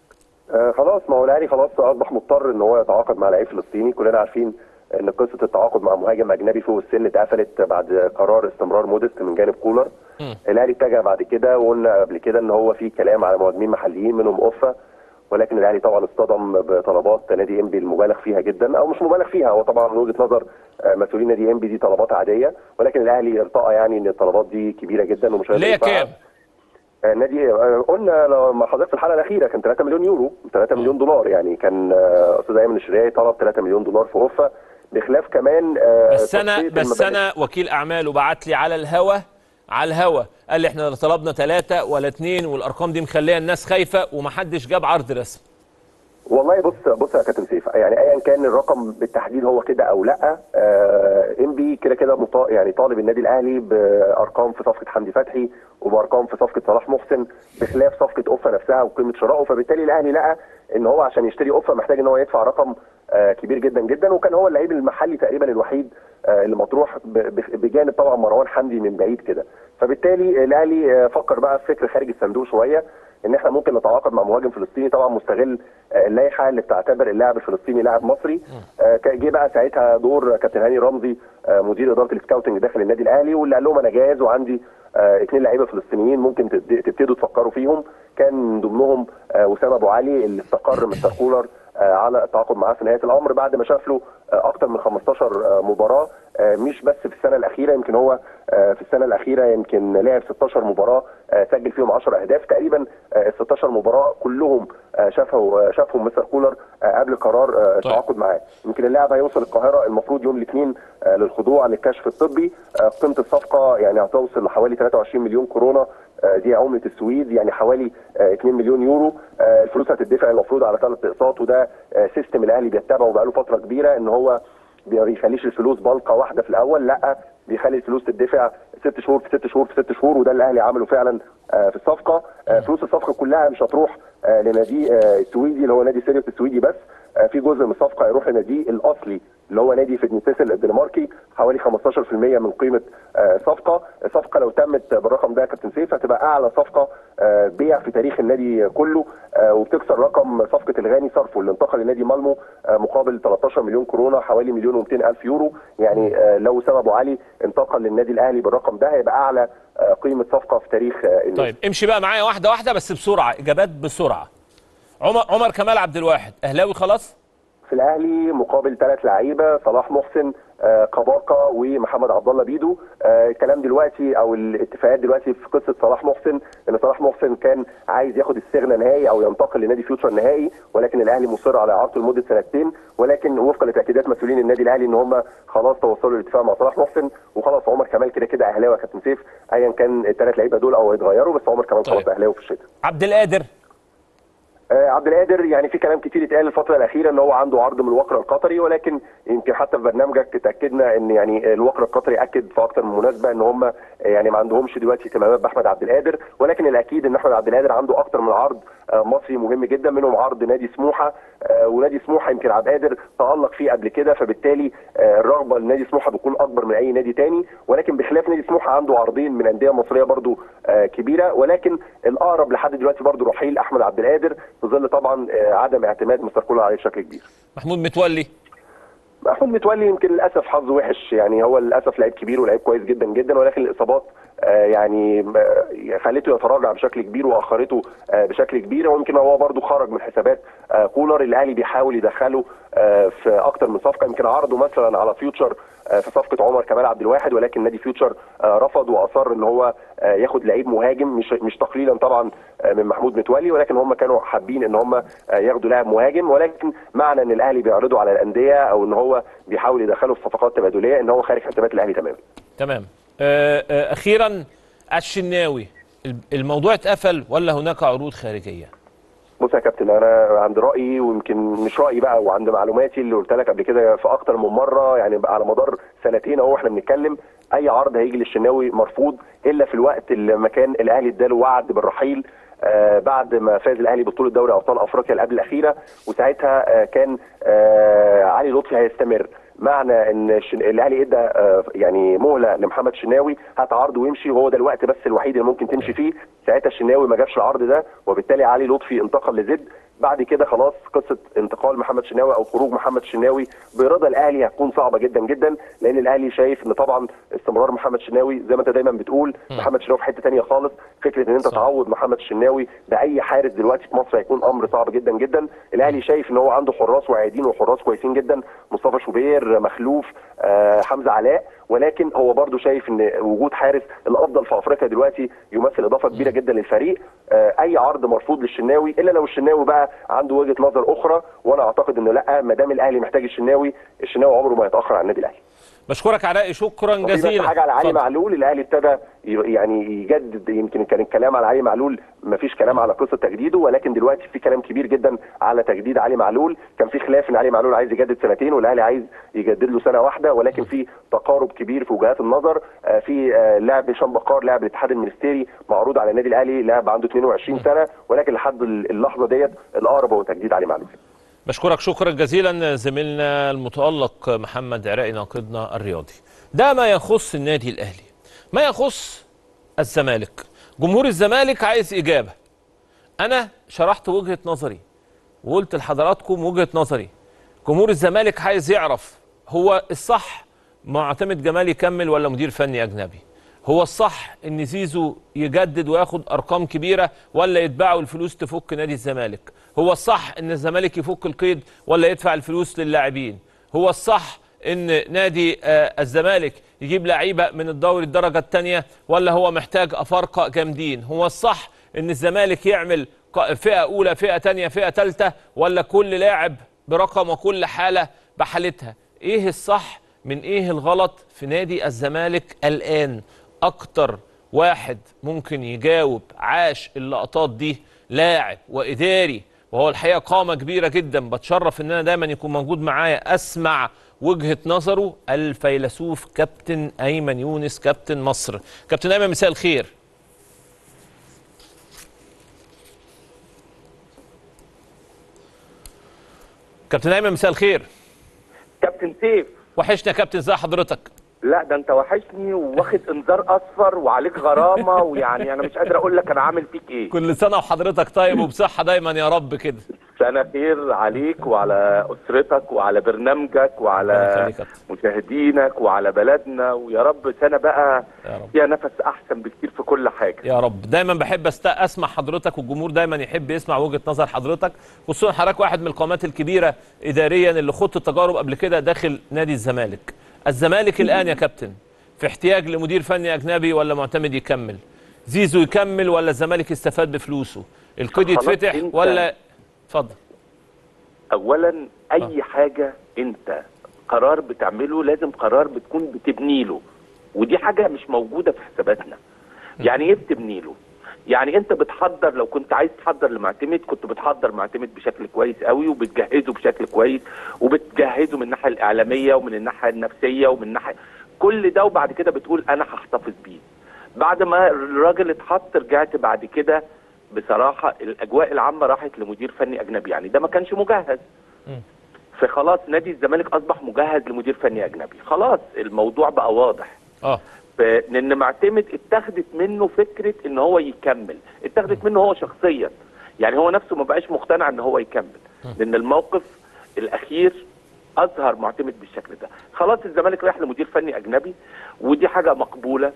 آه خلاص ما هو الاهلي خلاص اصبح مضطر ان هو يتعاقد مع لعيب فلسطيني كلنا عارفين ان قصه التعاقد مع مهاجم اجنبي فوق السن اتقفلت بعد قرار استمرار مودست من جانب كولر مم. الاهلي اتجه بعد كده وقلنا قبل كده ان هو في كلام على مهاجمين محليين منهم اوفا ولكن الاهلي طبعا اصطدم بطلبات نادي انبي المبالغ فيها جدا او مش مبالغ فيها هو طبعا من وجهه نظر آه، مسؤولين نادي انبي دي طلبات عاديه ولكن الاهلي ارتأى يعني ان الطلبات دي كبيره جدا ومش هيقدر ليه يدفعها. كام آه، نادي آه، قلنا لما حضرتك في الحلقه الاخيره كان 3 مليون يورو 3 مليون دولار يعني كان آه، استاذ ايمن الشريعي طلب 3 مليون دولار في اوفا بخلاف كمان آه، بس انا تصفية بس المبالغ. انا وكيل اعماله بعت لي على الهوا على الهوا قال لي احنا لا طلبنا ثلاثة ولا اثنين والارقام دي مخليه الناس خايفه ومحدش جاب عرض رسمي والله بص بص يا كابتن سيف يعني ايا كان الرقم بالتحديد هو كده او لا آه انبي كده كده مطا- يعني طالب النادي الاهلي بارقام في صفقه حمدي فتحي وبارقام في صفقه صلاح محسن بخلاف صفقه اوفا نفسها وقيمه شرائه فبالتالي الاهلي لقى ان هو عشان يشتري اوفا محتاج ان هو يدفع رقم آه كبير جدا جدا وكان هو اللعيب المحلي تقريبا الوحيد آه اللي مطروح ب- ب- بجانب طبعا مروان حمدي من بعيد كده فبالتالي الاهلي آه فكر بقى في فكر خارج الصندوق شويه ان احنا ممكن نتعاقد مع مهاجم فلسطيني طبعا مستغل آه، اللائحه اللي بتعتبر اللاعب الفلسطيني لاعب مصري آه، كان جه بقى ساعتها دور كابتن هاني رمزي آه، مدير اداره السكاوتنج داخل النادي الاهلي واللي قال لهم انا جاهز وعندي آه، اثنين لعيبه فلسطينيين ممكن تبد- تبتدوا تفكروا فيهم كان من ضمنهم آه، وسام ابو علي اللي استقر مستر كولر آه، على التعاقد معاه في نهايه الامر بعد ما شاف له آه، اكتر من 15 آه، مباراه آه، مش بس في السنه الاخيره يمكن هو آه، في السنه الاخيره يمكن لعب 16 مباراه آه، سجل فيهم 10 اهداف تقريبا آه، ال 16 مباراه كلهم آه، شافه آه، شافهم مستر كولر آه، قبل قرار آه، التعاقد معاه يمكن اللاعب هيوصل القاهره المفروض يوم الاثنين آه، للخضوع للكشف الطبي آه، قيمه الصفقه يعني هتوصل لحوالي 23 مليون كورونا آه، دي عمله السويد يعني حوالي آه، 2 مليون يورو آه، الفلوس هتدفع المفروض على ثلاث اقساط وده آه، سيستم الاهلي بيتبعه بقاله فتره كبيره ان هو ما بيخليش الفلوس بلقه واحده في الاول لا بيخلي الفلوس تدفع ست شهور في ست شهور في ست شهور وده اللي الاهلي عمله فعلا آه، في الصفقه آه، فلوس الصفقه كلها مش هتروح آه، لنادي آه، السويدي اللي هو نادي سيريوس السويدي بس آه، في جزء من الصفقه هيروح لناديه الاصلي اللي هو نادي فيدنيسيسل الدنماركي حوالي 15% من قيمه آه، صفقه الصفقه لو تمت بالرقم ده يا كابتن سيف هتبقى اعلى صفقه آه، بيع في تاريخ النادي كله آه، وبتكسر رقم صفقه الغاني صرفه اللي انتقل لنادي مالمو آه، مقابل 13 مليون كورونا حوالي مليون و200 الف يورو يعني آه، لو وسام ابو علي انتقل للنادي الاهلي بالرقم ده هيبقى اعلى آه، قيمه صفقه في تاريخ آه، النادي طيب امشي بقى معايا واحده واحده بس بسرعه اجابات بسرعه عمر عمر كمال عبد الواحد اهلاوي خلاص في الاهلي مقابل ثلاث لعيبه صلاح محسن آه، كباكا ومحمد عبد الله بيدو آه، الكلام دلوقتي او الاتفاقات دلوقتي في قصه صلاح محسن ان صلاح محسن كان عايز ياخد السجن نهائي او ينتقل لنادي فيوتشر نهائي ولكن الاهلي مصر على اعارته لمده سنتين ولكن وفقا لتاكيدات مسؤولين النادي الاهلي ان هم خلاص توصلوا للاتفاق مع صلاح محسن وخلاص عمر كمال كده كده اهلاوي يا كابتن سيف ايا كان الثلاث لعيبه دول او هيتغيروا بس عمر كمال خلاص طيب. اهلاوي في الشتاء عبد القادر آه، عبد القادر يعني في كلام كتير اتقال الفتره الاخيره ان هو عنده عرض من الوقر القطري ولكن يمكن حتى في برنامجك اتاكدنا ان يعني الوقر القطري اكد في اكتر من مناسبه ان هم يعني ما عندهمش دلوقتي اهتمامات باحمد عبد القادر ولكن الاكيد ان احمد عبد القادر عنده اكتر من عرض آه، مصري مهم جدا منهم عرض نادي سموحه آه، ونادي سموحه يمكن عبد القادر تالق فيه قبل كده فبالتالي آه، الرغبه لنادي سموحه بتكون اكبر من اي نادي تاني ولكن بخلاف نادي سموحه عنده عرضين من انديه مصريه برضو آه، كبيره ولكن الاقرب لحد دلوقتي برضو رحيل احمد عبد القادر في ظل طبعا آه، عدم اعتماد مستر كولر عليه بشكل كبير محمود متولي محمود متولي يمكن للاسف حظه وحش يعني هو للاسف لعيب كبير ولعيب كويس جدا جدا ولكن الاصابات آه، يعني آه، خلته يتراجع بشكل كبير واخرته آه، بشكل كبير ويمكن هو برضو خرج من حسابات آه، كولر الاهلي بيحاول يدخله آه، في اكتر من صفقه يمكن عرضه مثلا على فيوتشر آه، في صفقه عمر كمال عبد الواحد ولكن نادي فيوتشر آه، رفض واصر ان هو آه، ياخد لعيب مهاجم مش مش تقليلا طبعا آه، من محمود متولي ولكن هم كانوا حابين ان هم آه، ياخدوا لاعب مهاجم ولكن معنى ان الاهلي بيعرضوا على الانديه او ان هو بيحاول يدخله في صفقات تبادليه ان هو خارج حسابات الاهلي تماما تمام آه، آه، اخيرا الشناوي الموضوع اتقفل ولا هناك عروض خارجيه بص يا كابتن انا عند رايي ويمكن مش رايي بقى وعند معلوماتي اللي قلت لك قبل كده في اكتر من مره يعني بقى على مدار سنتين اهو احنا بنتكلم اي عرض هيجي للشناوي مرفوض الا في الوقت اللي ما كان الاهلي اداله وعد بالرحيل آه بعد ما فاز الاهلي ببطوله دوري ابطال افريقيا اللي قبل الاخيره وساعتها آه كان آه علي لطفي هيستمر معنى ان الشن- الاهلي ادى آه، يعني مهله لمحمد شناوي هات عرضه ويمشي وهو ده الوقت بس الوحيد اللي ممكن تمشي فيه ساعتها الشناوي ما جابش العرض ده وبالتالي علي لطفي انتقل لزد بعد كده خلاص قصه انتقال محمد شناوي او خروج محمد شناوي برضا الاهلي هتكون صعبه جدا جدا لان الاهلي شايف ان طبعا استمرار محمد شناوي زي ما انت دايما بتقول محمد شناوي في حته تانية خالص فكره ان انت صح. تعوض محمد شناوي باي حارس دلوقتي في مصر هيكون امر صعب جدا جدا الاهلي شايف ان هو عنده حراس واعدين وحراس كويسين جدا مصطفى شوبير مخلوف آه، حمزه علاء ولكن هو برضو شايف ان وجود حارس الافضل في افريقيا دلوقتي يمثل اضافه كبيره جدا للفريق آه، اي عرض مرفوض للشناوي الا لو الشناوي بقى عنده وجهه نظر اخرى وانا اعتقد انه لا ما دام الاهلي محتاج الشناوي الشناوي عمره ما هيتاخر عن النادي الاهلي بشكرك علاء شكرا وفي بس جزيلا حاجه على علي اتفضل. معلول الاهلي ابتدى ي- يعني يجدد يمكن كان الكلام على علي معلول ما فيش كلام على قصه تجديده ولكن دلوقتي في كلام كبير جدا على تجديد علي معلول كان في خلاف ان علي معلول عايز يجدد سنتين والاهلي عايز يجدد له سنه واحده ولكن في تقارب كبير في وجهات النظر آه، في آه، لاعب هشام بقار لاعب الاتحاد المنستيري معروض على النادي الاهلي لاعب عنده 22 سنه ولكن لحد اللحظه ديت الاقرب هو تجديد علي معلول بشكرك شكرا جزيلا زميلنا المتألق محمد عراقي ناقدنا الرياضي ده ما يخص النادي الأهلي ما يخص الزمالك جمهور الزمالك عايز إجابة انا شرحت وجهه نظري وقلت لحضراتكم وجهه نظري جمهور الزمالك عايز يعرف هو الصح معتمد جمال يكمل ولا مدير فني اجنبي هو الصح ان زيزو يجدد وياخد ارقام كبيره ولا يتباعوا الفلوس تفك نادي الزمالك هو الصح ان الزمالك يفك القيد ولا يدفع الفلوس للاعبين هو الصح ان نادي آه الزمالك يجيب لعيبه من الدوري الدرجه الثانيه ولا هو محتاج افارقه جامدين هو الصح ان الزمالك يعمل ق- فئه اولى فئه ثانيه فئه ثالثه ولا كل لاعب برقم وكل حاله بحالتها ايه الصح من ايه الغلط في نادي الزمالك الان اكتر واحد ممكن يجاوب عاش اللقطات دي لاعب واداري وهو الحقيقه قامه كبيره جدا بتشرف ان انا دايما يكون موجود معايا اسمع وجهه نظره الفيلسوف كابتن ايمن يونس كابتن مصر كابتن ايمن مساء الخير كابتن ايمن مساء الخير كابتن سيف وحشنا يا كابتن ازي حضرتك لا ده انت وحشني واخد انذار اصفر وعليك غرامه ويعني انا مش قادر اقول لك انا عامل فيك ايه كل سنه وحضرتك طيب وبصحه دايما يا رب كده سنه خير عليك وعلى اسرتك وعلى برنامجك ربنا وعلى يخليك يا كابتن. مشاهدينك وعلى بلدنا ويا رب سنه بقى يا رب. فيها نفس احسن بكتير في كل حاجه يا رب دايما بحب است... اسمع حضرتك والجمهور دايما يحب يسمع وجهه نظر حضرتك خصوصا حضرتك واحد من القامات الكبيره اداريا اللي خدت التجارب قبل كده داخل نادي الزمالك الزمالك الان يا كابتن في احتياج لمدير فني اجنبي ولا معتمد يكمل زيزو يكمل ولا الزمالك يستفاد بفلوسه القيد خلاص يتفتح انت- ولا اتفضل اولا اي حاجه انت قرار بتعمله لازم قرار بتكون بتبني له ودي حاجه مش موجوده في حساباتنا يعني ايه بتبني له يعني انت بتحضر لو كنت عايز تحضر لمعتمد كنت بتحضر معتمد بشكل كويس قوي وبتجهزه بشكل كويس وبتجهزه من الناحيه الاعلاميه ومن الناحيه النفسيه ومن الناحيه كل ده وبعد كده بتقول انا هحتفظ بيه بعد ما الراجل اتحط رجعت بعد كده بصراحه الاجواء العامه راحت لمدير فني اجنبي يعني ده ما كانش مجهز فخلاص نادي الزمالك اصبح مجهز لمدير فني اجنبي خلاص الموضوع بقى واضح اه لان معتمد اتخذت منه فكره ان هو يكمل اتخذت منه هو شخصيا يعني هو نفسه ما بقاش مقتنع ان هو يكمل لان الموقف الاخير اظهر معتمد بالشكل ده خلاص الزمالك رايح لمدير فني اجنبي ودي حاجه مقبوله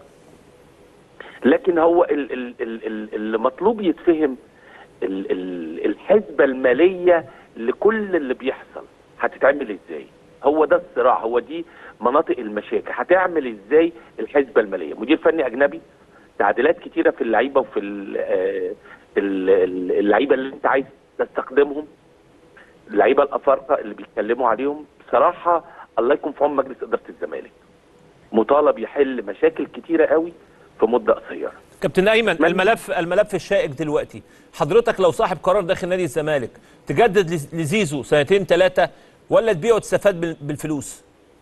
لكن هو ال- ال- ال- ال- اللي مطلوب يتفهم ال- ال- الحسبه الماليه لكل اللي بيحصل هتتعمل ازاي هو ده الصراع هو دي مناطق المشاكل هتعمل ازاي الحسبه الماليه مدير فني اجنبي تعديلات كتيره في اللعيبه وفي ال- آه، ال- ال- اللعيبه اللي انت عايز تستخدمهم اللعيبه الافارقه اللي بيتكلموا عليهم بصراحه الله يكون في عون مجلس اداره الزمالك مطالب يحل مشاكل كتيره قوي في مده قصيره كابتن ايمن من- الملف الملف الشائك دلوقتي حضرتك لو صاحب قرار داخل نادي الزمالك تجدد لز- لزيزو سنتين ثلاثه ولا تبيعه وتستفاد بال- بالفلوس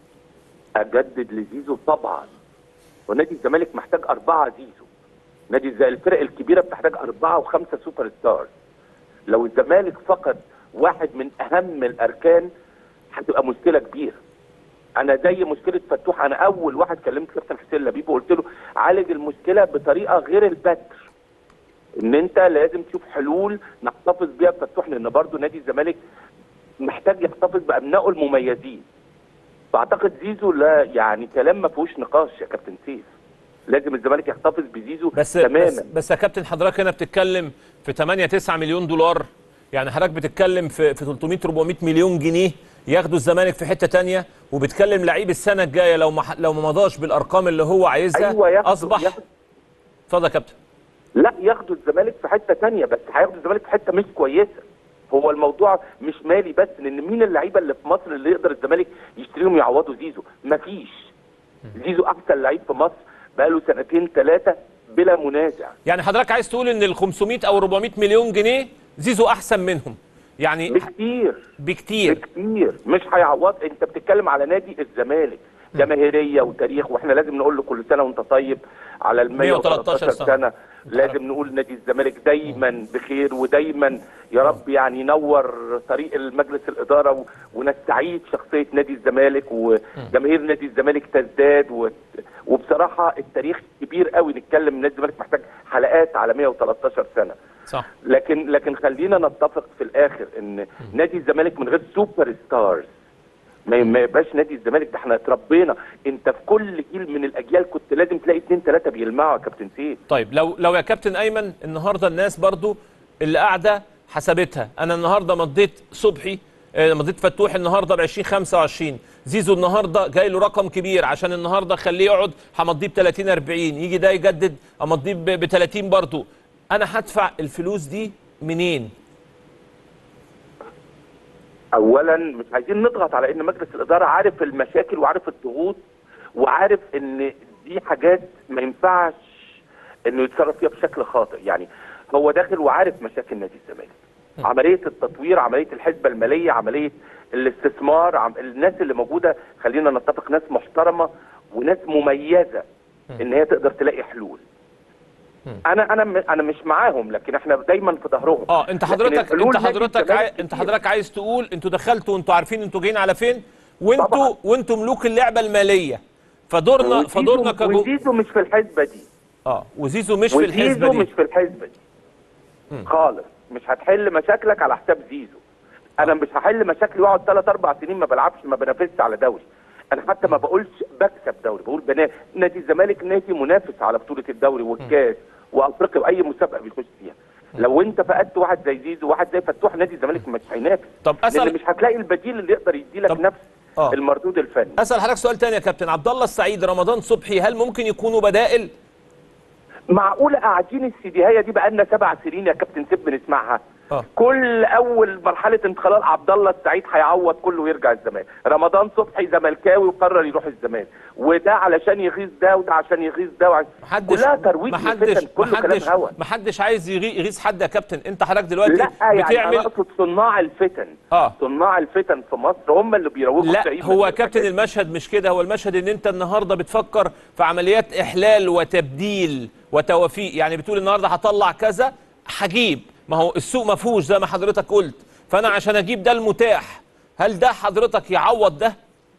اجدد لزيزو طبعا ونادي الزمالك محتاج اربعه زيزو نادي زي الفرق الكبيره بتحتاج اربعه وخمسه سوبر ستارز لو الزمالك فقد واحد من اهم الاركان هتبقى مشكله كبيره انا زي مشكله فتوح انا اول واحد كلمت كابتن حسين لبيب وقلت له عالج المشكله بطريقه غير البتر ان انت لازم تشوف حلول نحتفظ بيها بفتوح لان برضه نادي الزمالك محتاج يحتفظ بابنائه المميزين فاعتقد زيزو لا يعني كلام ما فيهوش نقاش يا كابتن سيف لازم الزمالك يحتفظ بزيزو بس تماما بس, بس يا كابتن حضرتك هنا بتتكلم في 8 9 مليون دولار يعني حضرتك بتتكلم في في 300 400 مليون جنيه ياخدوا الزمالك في حته تانية وبتكلم لعيب السنه الجايه لو ما لو ما مضاش بالارقام اللي هو عايزها ايوه ياخدوا اصبح ياخد اتفضل يا كابتن لا ياخدوا الزمالك في حته تانية بس هياخدوا الزمالك في حته مش كويسه هو الموضوع مش مالي بس لان مين اللعيبه اللي في مصر اللي يقدر الزمالك يشتريهم يعوضوا زيزو مفيش زيزو احسن لعيب في مصر بقاله سنتين ثلاثه بلا منازع يعني حضرتك عايز تقول ان ال 500 او 400 مليون جنيه زيزو احسن منهم يعني بكتير بكتير بكتير مش هيعوض انت بتتكلم على نادي الزمالك جماهيريه وتاريخ واحنا لازم نقول له كل سنه وانت طيب على ال 113 113 سنة. سنه لازم نقول نادي الزمالك دايما بخير ودايما يا رب يعني ينور طريق المجلس الاداره و- ونستعيد شخصيه نادي الزمالك وجماهير نادي الزمالك تزداد و... وبصراحه التاريخ كبير قوي نتكلم نادي الزمالك محتاج حلقات على 113 سنه صح لكن لكن خلينا نتفق في الاخر ان نادي الزمالك من غير سوبر ستارز ما ما يبقاش نادي الزمالك ده احنا اتربينا انت في كل جيل من الاجيال كنت لازم تلاقي اثنين ثلاثه بيلمعوا يا كابتن سيف طيب لو لو يا كابتن ايمن النهارده الناس برضو اللي قاعده حسبتها انا النهارده مضيت صبحي آه، مضيت فتوح النهارده ب 20 25 زيزو النهارده جاي له رقم كبير عشان النهارده خليه يقعد همضيه ب 30 40 يجي ده يجدد امضيه ب 30 برضو انا هدفع الفلوس دي منين؟ اولا مش عايزين نضغط على ان مجلس الاداره عارف المشاكل وعارف الضغوط وعارف ان دي حاجات ما ينفعش انه يتصرف فيها بشكل خاطئ يعني هو داخل وعارف مشاكل نادي الزمالك عمليه التطوير عمليه الحسبه الماليه عمليه الاستثمار عم... الناس اللي موجوده خلينا نتفق ناس محترمه وناس مميزه ان هي تقدر تلاقي حلول انا انا م- انا مش معاهم لكن احنا دايما في ظهرهم اه انت لكن حضرتك الحلول انت نادي حضرتك الزمالك عاي... انت كتير. حضرتك عايز تقول انتوا دخلتوا وانتوا عارفين انتوا جايين على فين وانتوا طبعاً. وانتوا ملوك اللعبه الماليه فدورنا وزيزو- فدورنا كجو وزيزو مش في الحسبه دي اه وزيزو مش في وزيزو الحسبه دي مش في الحسبه دي خالص مش هتحل مشاكلك على حساب زيزو انا مش هحل مشاكلي واقعد ثلاث اربع سنين ما بلعبش ما بنافسش على دوري انا حتى ما بقولش بكسب دوري بقول بنا... نادي الزمالك نادي منافس على بطوله الدوري والكاس وافريقيا واي مسابقه بيخش فيها لو انت فقدت واحد زي زيزو واحد زي فتوح نادي الزمالك مش هينافس طب لان اسال مش هتلاقي البديل اللي يقدر يديلك طب- نفس آه. المردود الفني اسال حضرتك سؤال تاني يا كابتن عبد الله السعيد رمضان صبحي هل ممكن يكونوا بدائل معقوله قاعدين السيديهايه دي بقالنا سبع سنين يا كابتن سيف بنسمعها اه كل اول مرحله انتقالات عبد الله السعيد هيعوض كله ويرجع الزمان رمضان صبحي زملكاوي وقرر يروح الزمان وده علشان يغيظ ده وده عشان يغيظ ده وعش... محدش كلها ترويج محدش لفتن كله كلام محدش هوا محدش عايز يغي- يغيظ حد يا كابتن انت حضرتك دلوقتي لا يعني انا بتعمل اقصد صناع الفتن اه صناع الفتن في مصر هم اللي بيروجوا لا الزعيم هو من يا كابتن الحاجات. المشهد مش كده هو المشهد ان انت النهارده بتفكر في عمليات احلال وتبديل وتوافيق يعني بتقول النهارده هطلع كذا هجيب ما هو السوق ما فيهوش زي ما حضرتك قلت فانا عشان اجيب ده المتاح هل ده حضرتك يعوض ده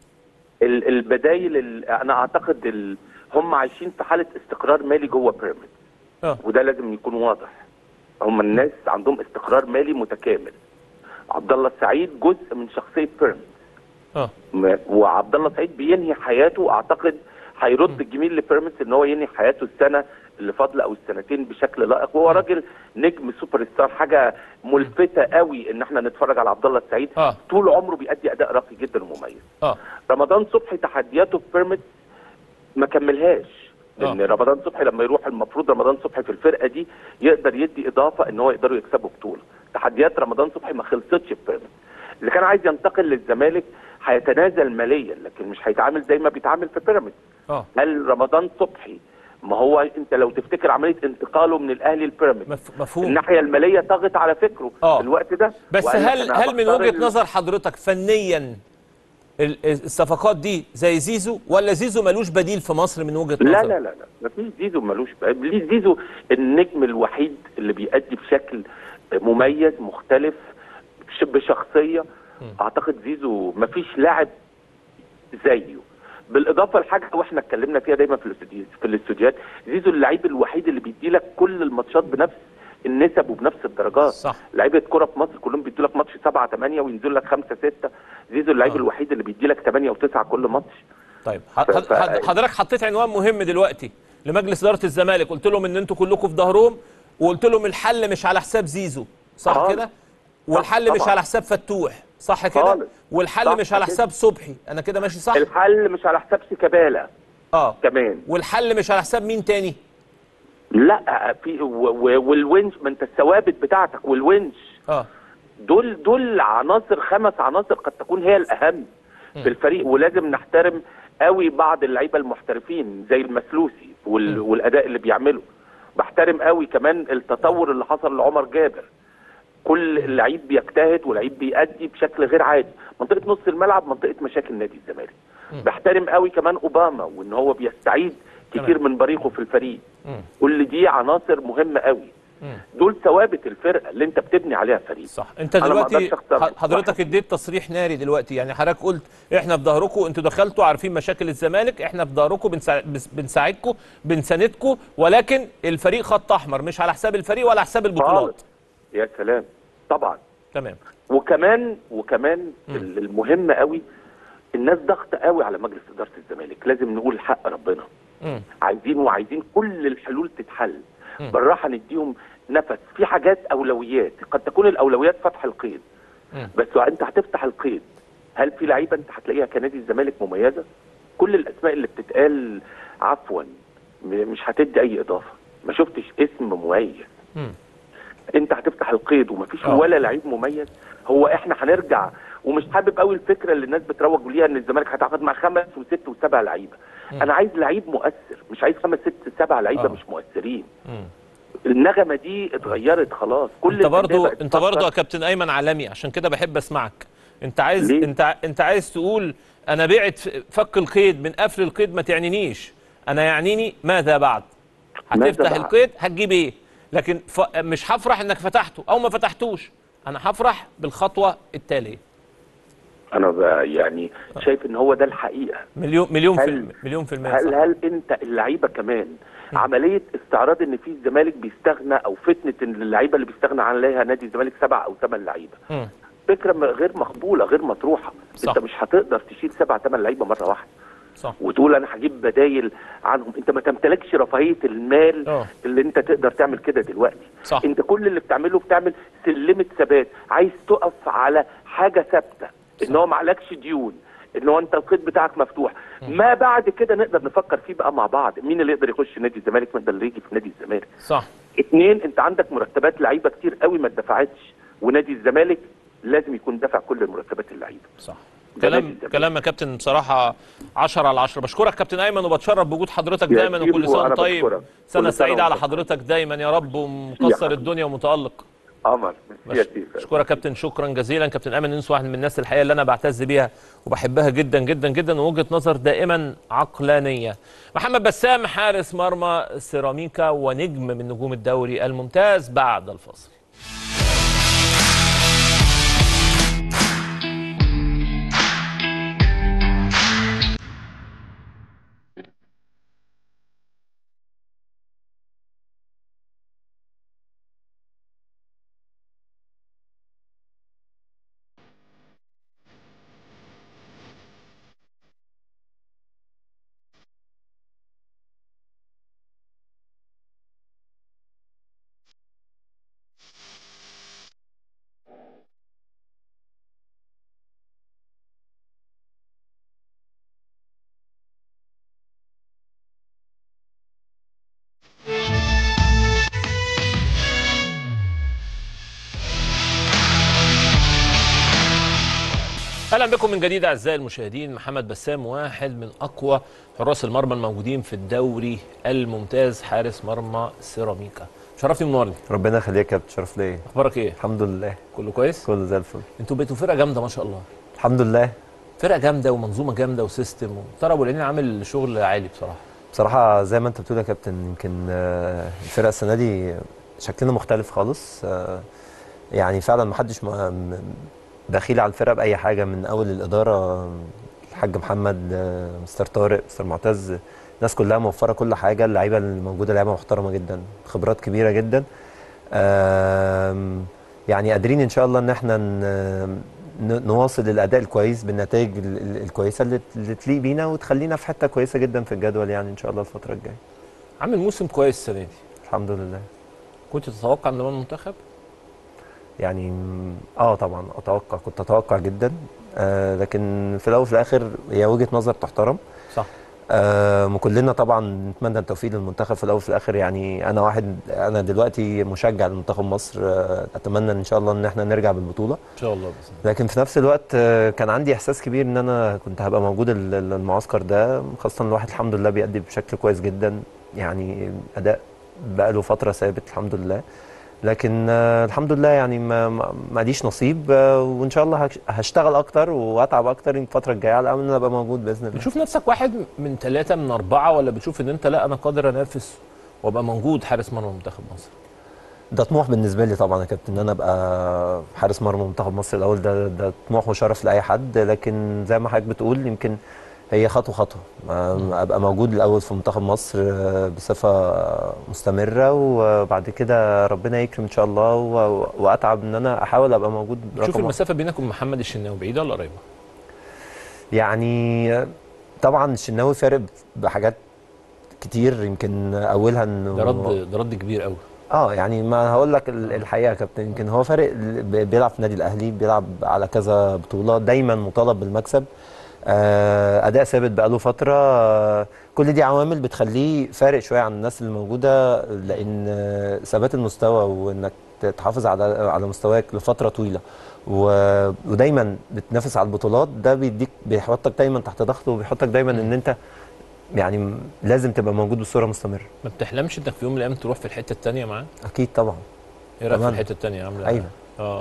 ال- البدايل ال- انا اعتقد ال... هم عايشين في حاله استقرار مالي جوه بيراميدز اه وده لازم يكون واضح هم الناس عندهم استقرار مالي متكامل عبد الله السعيد جزء من شخصيه بيراميدز اه م- وعبد الله سعيد بينهي حياته اعتقد هيرد الجميل لبيراميدز ان هو ينهي حياته السنه اللي فاضله او السنتين بشكل لائق وهو راجل نجم سوبر ستار حاجه ملفته قوي ان احنا نتفرج على عبد الله السعيد اه طول عمره بيأدي اداء راقي جدا ومميز اه رمضان صبحي تحدياته في بيراميدز ما كملهاش لان آه. رمضان صبحي لما يروح المفروض رمضان صبحي في الفرقه دي يقدر يدي اضافه ان هو يقدروا يكسبوا بطوله تحديات رمضان صبحي ما خلصتش في بيراميدز اذا كان عايز ينتقل للزمالك هيتنازل ماليا لكن مش هيتعامل زي ما بيتعامل في بيراميدز اه هل رمضان صبحي ما هو انت لو تفتكر عمليه انتقاله من الاهلي لبيراميدز مف- مفهوم الناحيه الماليه طغت على فكره آه. في الوقت ده بس وقال لك هل أنا هل من هختار وجهه ال- نظر حضرتك فنيا ال- الصفقات دي زي زيزو ولا زيزو ملوش بديل في مصر من وجهه نظر لا لا لا لا مفيش زيزو ملوش ليه زيزو النجم الوحيد اللي بيأدي بشكل مميز مختلف بش- بشخصيه اعتقد زيزو مفيش لاعب زيه بالاضافه لحاجه واحنا اتكلمنا فيها دايما في الاستوديو في الاستوديوهات زيزو اللعيب الوحيد اللي بيدي لك كل الماتشات بنفس النسب وبنفس الدرجات صح لعيبه كره في مصر كلهم بيدوا لك ماتش 7 8 وينزل لك 5 6 زيزو اللعيب آه. الوحيد اللي بيدي لك 8 و9 كل ماتش طيب حض- ف- حض- حضرتك حطيت عنوان مهم دلوقتي لمجلس اداره الزمالك قلت لهم ان انتوا كلكم في ظهرهم وقلت لهم الحل مش على حساب زيزو صح خالص. كده والحل مش طبعا. على حساب فتوح صح كده خالص. والحل صح مش على كده. حساب صبحي انا كده ماشي صح الحل مش على حساب شيكابالا اه كمان والحل مش على حساب مين تاني لا في و- و- والونش ما انت الثوابت بتاعتك والونش اه دول دول عناصر خمس عناصر قد تكون هي الاهم في الفريق ولازم نحترم قوي بعض اللعيبه المحترفين زي المسلوسي وال والاداء اللي بيعمله بحترم قوي كمان التطور اللي حصل لعمر جابر كل لعيب بيجتهد ولعيب بيأدي بشكل غير عادي منطقه نص الملعب منطقه مشاكل نادي الزمالك بحترم قوي كمان اوباما وان هو بيستعيد كتير من بريقه في الفريق مم. كل دي عناصر مهمه قوي دول ثوابت الفرقه اللي انت بتبني عليها فريق صح انت أنا ما دلوقتي أقدرش أختار ح- حضرتك اديت تصريح ناري دلوقتي يعني حضرتك قلت احنا في ظهركم انتوا دخلتوا عارفين مشاكل الزمالك احنا في ظهركم بنسا... بس- بنساعدكم بنساندكم ولكن الفريق خط احمر مش على حساب الفريق ولا حساب البطولات خالص. يا سلام طبعا تمام وكمان وكمان ال- المهم قوي الناس ضغط قوي على مجلس اداره الزمالك لازم نقول حق ربنا مم. عايزين وعايزين كل الحلول تتحل بالراحه نديهم نفس في حاجات اولويات قد تكون الاولويات فتح القيد مم. بس انت هتفتح القيد هل في لعيبه انت هتلاقيها كنادي الزمالك مميزه كل الاسماء اللي بتتقال عفوا م- مش هتدي اي اضافه ما شفتش اسم مميز مم. انت هتفتح القيد ومفيش آه. ولا لعيب مميز هو احنا هنرجع ومش حابب قوي الفكره اللي الناس بتروج ليها ان الزمالك هيتعاقد مع خمس وست وسبع لعيبه انا عايز لعيب مؤثر مش عايز خمس ست سبع لعيبه آه. مش مؤثرين مم. النغمه دي اتغيرت خلاص كل انت برضو الأندية بقت انت برضو يا تفكر- كابتن ايمن عالمي عشان كده بحب اسمعك انت عايز ليه؟ انت ع- انت عايز تقول انا بعت ف- فك القيد من قفل القيد ما تعنينيش انا يعنيني ماذا بعد ماذا هتفتح بعد؟ القيد هتجيب ايه لكن ف... مش هفرح انك فتحته او ما فتحتوش انا هفرح بالخطوه التاليه انا ب- يعني شايف ان هو ده الحقيقه مليون مليون في هل- الم... مليون في المية هل صح. هل انت اللعيبه كمان عمليه استعراض ان في الزمالك بيستغنى او فتنه ان اللعيبه اللي بيستغنى عليها نادي الزمالك سبع او ثمان لعيبه مم. فكره م- غير مقبوله غير مطروحه صح. انت مش هتقدر تشيل سبع ثمان لعيبه مره واحده صح وتقول انا هجيب بدايل عنهم انت ما تمتلكش رفاهيه المال اه. اللي انت تقدر تعمل كده دلوقتي صح. انت كل اللي بتعمله بتعمل سلمه ثبات عايز تقف على حاجه ثابته ان هو معلكش ديون ان هو انت القيد بتاعك مفتوح ما بعد كده نقدر نفكر فيه بقى مع بعض مين اللي يقدر يخش نادي الزمالك مين اللي يجي في نادي الزمالك صح اتنين انت عندك مرتبات لعيبه كتير قوي ما اتدفعتش ونادي الزمالك لازم يكون دافع كل مرتبات اللعيبه صح ده نادي كلام الزمالك. كلام يا كابتن بصراحه 10 على 10 بشكرك كابتن ايمن وبتشرف بوجود حضرتك يا دايما كتير وكل سنه وأنا وأنت طيب بشكرك. سنه كل سنة سعيده على وأنت حضرتك دايما يا رب ومكسر حبيبي. الدنيا ومتالق قمر ميرسي يا سيف. اشكرك يا كابتن شكرا جزيلا كابتن ايمن يونس واحد من الناس الحقيقه اللي انا بعتز بيها وبحبها جدا جدا جدا ووجهه نظر دائما عقلانيه محمد بسام حارس مرمى سيراميكا ونجم من نجوم الدوري الممتاز بعد الفاصل اهلا بكم من جديد اعزائي المشاهدين محمد بسام واحد من اقوى حراس المرمى الموجودين في الدوري الممتاز حارس مرمى سيراميكا شرفتني منورني ربنا يخليك يا كابتن شرف ليا اخبارك ايه الحمد لله كله كويس كله زي الفل انتوا بقيتوا فرقه جامده ما شاء الله الحمد لله فرقه جامده ومنظومه جامده وسيستم ترى ابو العينين عامل شغل عالي بصراحه بصراحه زي ما انت بتقول يا كابتن يمكن آه، الفرقه السنه دي شكلنا مختلف خالص آه، يعني فعلا ما حدش دخيل على الفرقه باي حاجه من اول الاداره الحاج محمد آه، مستر طارق مستر معتز الناس كلها موفره كل حاجه اللعيبه اللي موجوده لعيبه محترمه جدا خبرات كبيره جدا آم، يعني قادرين ان شاء الله ان احنا ن- ن- نواصل الاداء الكويس بالنتائج ال- ال- الكويسه اللي اللي تليق بينا وتخلينا في حته كويسه جدا في الجدول يعني ان شاء الله الفتره الجايه عامل موسم كويس السنه دي الحمد لله كنت تتوقع انضمام المنتخب يعني م- اه طبعا اتوقع كنت اتوقع جدا آه لكن في الاول وفي الاخر هي وجهه نظر تحترم صح آه وكلنا طبعا نتمنى التوفيق للمنتخب في الاول وفي الاخر يعني انا واحد انا دلوقتي مشجع لمنتخب مصر آه اتمنى ان شاء الله ان احنا نرجع بالبطوله ان شاء الله باذن الله لكن في نفس الوقت آه، كان عندي احساس كبير ان انا كنت هبقى موجود ال- ال- المعسكر ده خاصه الواحد الحمد لله بيأدي بشكل كويس جدا يعني اداء بقاله فتره ثابت الحمد لله لكن آه، الحمد لله يعني ما ما- ما عنديش نصيب آه، وان شاء الله هش- هشتغل اكتر واتعب اكتر الفتره الجايه على امل ان أنا ابقى موجود باذن الله بتشوف نفسك واحد من ثلاثه من اربعه ولا بتشوف ان انت لا انا قادر انافس وابقى موجود حارس مرمى منتخب مصر ده طموح بالنسبه لي طبعا يا كابتن ان انا ابقى حارس مرمى منتخب مصر الاول ده ده طموح وشرف لاي حد لكن زي ما حضرتك بتقول يمكن هي خطوه خطوه ما- ابقى موجود الاول في منتخب مصر آه، بصفه مستمره وبعد كده ربنا يكرم ان شاء الله و- واتعب ان انا احاول ابقى موجود شوف رقم واحد. المسافه بينك وبين محمد الشناوي بعيده ولا قريبه؟ يعني طبعا الشناوي فارق بحاجات كتير يمكن اولها انه ده رد ده رد كبير قوي اه يعني ما هقول لك ال- الحقيقه يا كابتن يمكن هو فارق ال- ب- بيلعب في النادي الاهلي بيلعب على كذا بطوله دايما مطالب بالمكسب آه اداء ثابت بقاله فتره آه كل دي عوامل بتخليه فارق شويه عن الناس اللي موجوده لان آه، ثبات المستوى وانك تحافظ على على مستواك لفتره طويله و- ودايما بتنافس على البطولات ده بيديك بيحطك دايما تحت ضغط وبيحطك دايما ان انت يعني لازم تبقى موجود بصوره مستمره ما بتحلمش انك في يوم من الايام تروح في الحته الثانيه معاه؟ اكيد طبعا ايه رايك في طبعاً. الحته الثانيه عامله أيوة. اه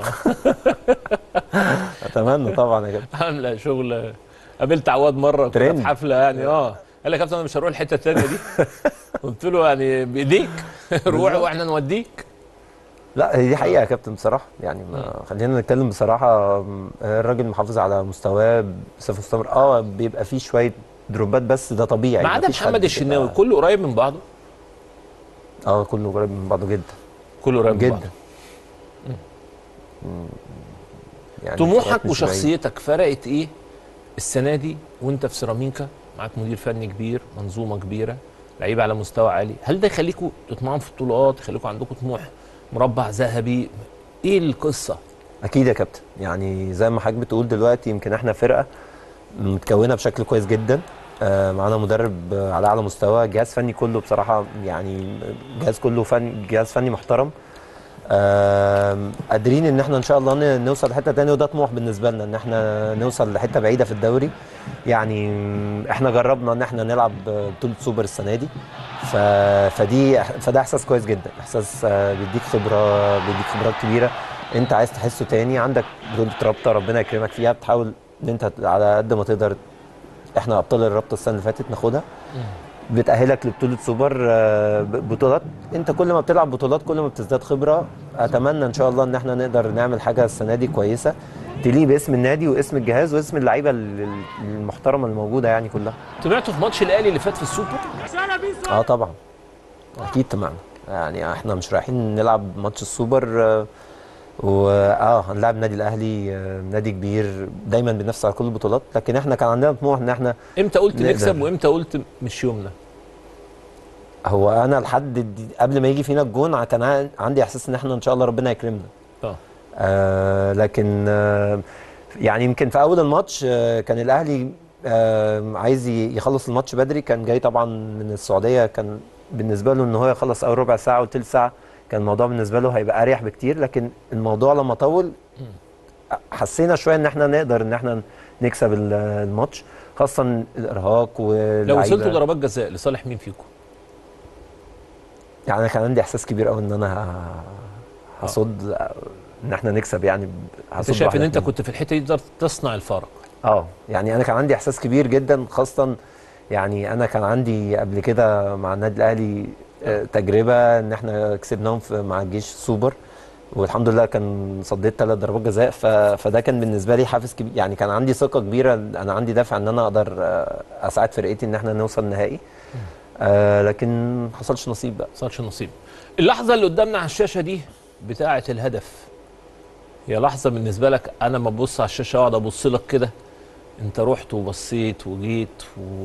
اتمنى طبعا يا كابتن عامله شغل قابلت عواد مره كنا ترند. في حفله يعني اه قال لي يا كابتن انا مش هروح الحته الثانيه دي قلت له يعني بايديك روح واحنا نوديك لا هي دي حقيقه يا كابتن بصراحه يعني ما خلينا نتكلم بصراحه م، الراجل محافظ على مستواه بصفه مستمر اه بيبقى فيه شويه دروبات بس ده طبيعي ما عدا مفيش حد محمد كده- الشناوي كله قريب من بعضه اه كله قريب من بعضه جدا كله قريب من جدا بعضه مم. يعني طموحك فروقات مش بعيدة. وشخصيتك فرقت ايه السنه دي وانت في سيراميكا معاك مدير فني كبير منظومه كبيره لعيبه على مستوى عالي هل ده يخليكم تطمعوا في البطولات يخليكم عندكم طموح مربع ذهبي ايه القصه اكيد يا كابتن يعني زي ما حضرتك بتقول دلوقتي يمكن احنا فرقه متكونه بشكل كويس جدا آه، معانا مدرب آه، على اعلى مستوى جهاز فني كله بصراحه يعني جهاز كله فني جهاز فني محترم آم، قادرين ان احنا ان شاء الله ن- نوصل لحته تانية وده طموح بالنسبه لنا ان احنا نوصل لحته بعيده في الدوري يعني م، احنا جربنا ان احنا نلعب بطوله سوبر السنه دي ف... فدي فده احساس كويس جدا احساس آه، بيديك خبره بيديك خبرات كبيره انت عايز تحسه تاني عندك بطوله رابطه ربنا يكرمك فيها بتحاول ان انت على قد ما تقدر احنا ابطال الرابطه السنه اللي فاتت ناخدها بتأهلك لبطولة سوبر آه، ب- بطولات انت كل ما بتلعب بطولات كل ما بتزداد خبرة اتمنى ان شاء الله ان احنا نقدر نعمل حاجة السنة دي كويسة تليق باسم النادي واسم الجهاز واسم اللعيبة ال- المحترمة الموجودة يعني كلها سمعتوا في ماتش الاهلي اللي فات في السوبر اه طبعا اكيد تمام يعني احنا مش رايحين نلعب ماتش السوبر آه، واه هنلعب نادي الاهلي آه، نادي كبير دايما بننافس على كل البطولات لكن احنا كان عندنا طموح ان احنا امتى قلت نقدر. نكسب وامتى قلت مش يومنا هو انا لحد دي- قبل ما يجي فينا الجون كان عن- عندي احساس ان احنا ان شاء الله ربنا يكرمنا اه آه لكن آه يعني يمكن في اول الماتش آه كان الاهلي آه عايز ي- يخلص الماتش بدري كان جاي طبعا من السعوديه كان بالنسبه له ان هو يخلص اول ربع ساعه وثلث ساعه كان الموضوع بالنسبه له هيبقى اريح بكتير لكن الموضوع لما طول حسينا شويه ان احنا نقدر ان احنا نكسب ال- الماتش خاصه الارهاق لو واللعيبة. وصلتوا ضربات جزاء لصالح مين فيكم؟ يعني انا كان عندي احساس كبير قوي ان انا ه- هصد ان احنا نكسب يعني انت هصد شايف ان واحدة انت اتنين. كنت في الحته دي تقدر تصنع الفارق اه يعني انا كان عندي احساس كبير جدا خاصه يعني انا كان عندي قبل كده مع النادي الاهلي آه، تجربه ان احنا كسبناهم في مع الجيش سوبر والحمد لله كان صديت ثلاث ضربات جزاء ف... فده كان بالنسبه لي حافز كبير يعني كان عندي ثقه كبيره انا عندي دافع ان انا اقدر آه، اساعد فرقتي ان احنا نوصل نهائي آه لكن ما حصلش نصيب بقى صارش نصيب اللحظه اللي قدامنا على الشاشه دي بتاعه الهدف هي لحظه بالنسبه لك انا ما ابص على الشاشه اقعد ابص لك كده انت رحت وبصيت وجيت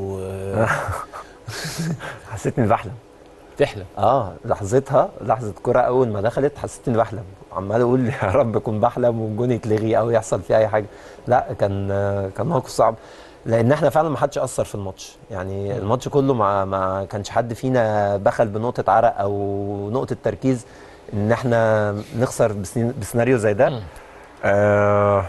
حسيت اني بحلم وتحلم اه لحظتها لحظه كرة اول ما دخلت حسيت اني بحلم عمال اقول يا رب اكون بحلم والجون يتلغي او يحصل فيه اي حاجه لا كان آه، كان موقف صعب لان احنا فعلا ما حدش اثر في الماتش يعني الماتش كله ما ما كانش حد فينا بخل بنقطه عرق او نقطه تركيز ان احنا نخسر بسن- بسيناريو زي ده مم. آه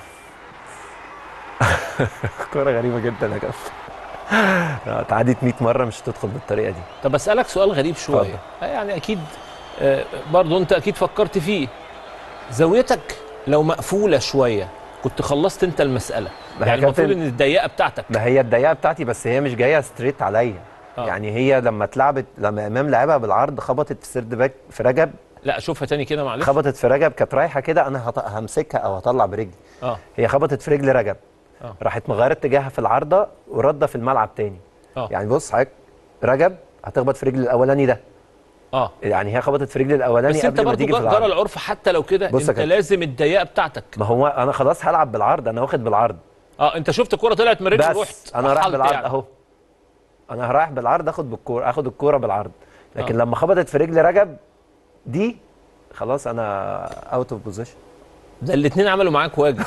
كرة غريبة جدا يا كابتن آه، اتعادت 100 مرة مش هتدخل بالطريقة دي طب اسالك سؤال غريب شويه اتفضل. آه يعني اكيد آه، برضو انت اكيد فكرت فيه زاويتك لو مقفوله شويه كنت خلصت انت المساله ما هي يعني المفروض كابتن- ان الضيقه بتاعتك ما هي الضيقه بتاعتي بس هي مش جايه ستريت عليا آه. يعني هي لما اتلعبت لما امام لعبها بالعرض خبطت في سيرد باك في رجب لا اشوفها تاني كده معلش خبطت في رجب كانت رايحه كده انا هط- همسكها او هطلع برجلي اه هي خبطت في رجل رجب آه. راحت مغيره اتجاهها في العارضه ورده في الملعب تاني اه يعني بص حضرتك رجب هتخبط في رجل الاولاني ده اه يعني هي خبطت في رجل الاولاني بس انت قبل ما برضه تيجي في جرى العرض العرف حتى لو كده بص يا انت كابتن. لازم الضيقه بتاعتك ما هو انا خلاص هلعب بالعرض انا واخد بالعرض اه انت شفت الكوره طلعت من رجلي بس رحت انا رايح رحلت بالعرض يعني. اهو انا رايح بالعرض اخد بالكوره اخد الكوره بالعرض لكن لما خبطت في رجل رجب دي خلاص انا اوت اوف بوزيشن ده الاثنين عملوا معاك واجب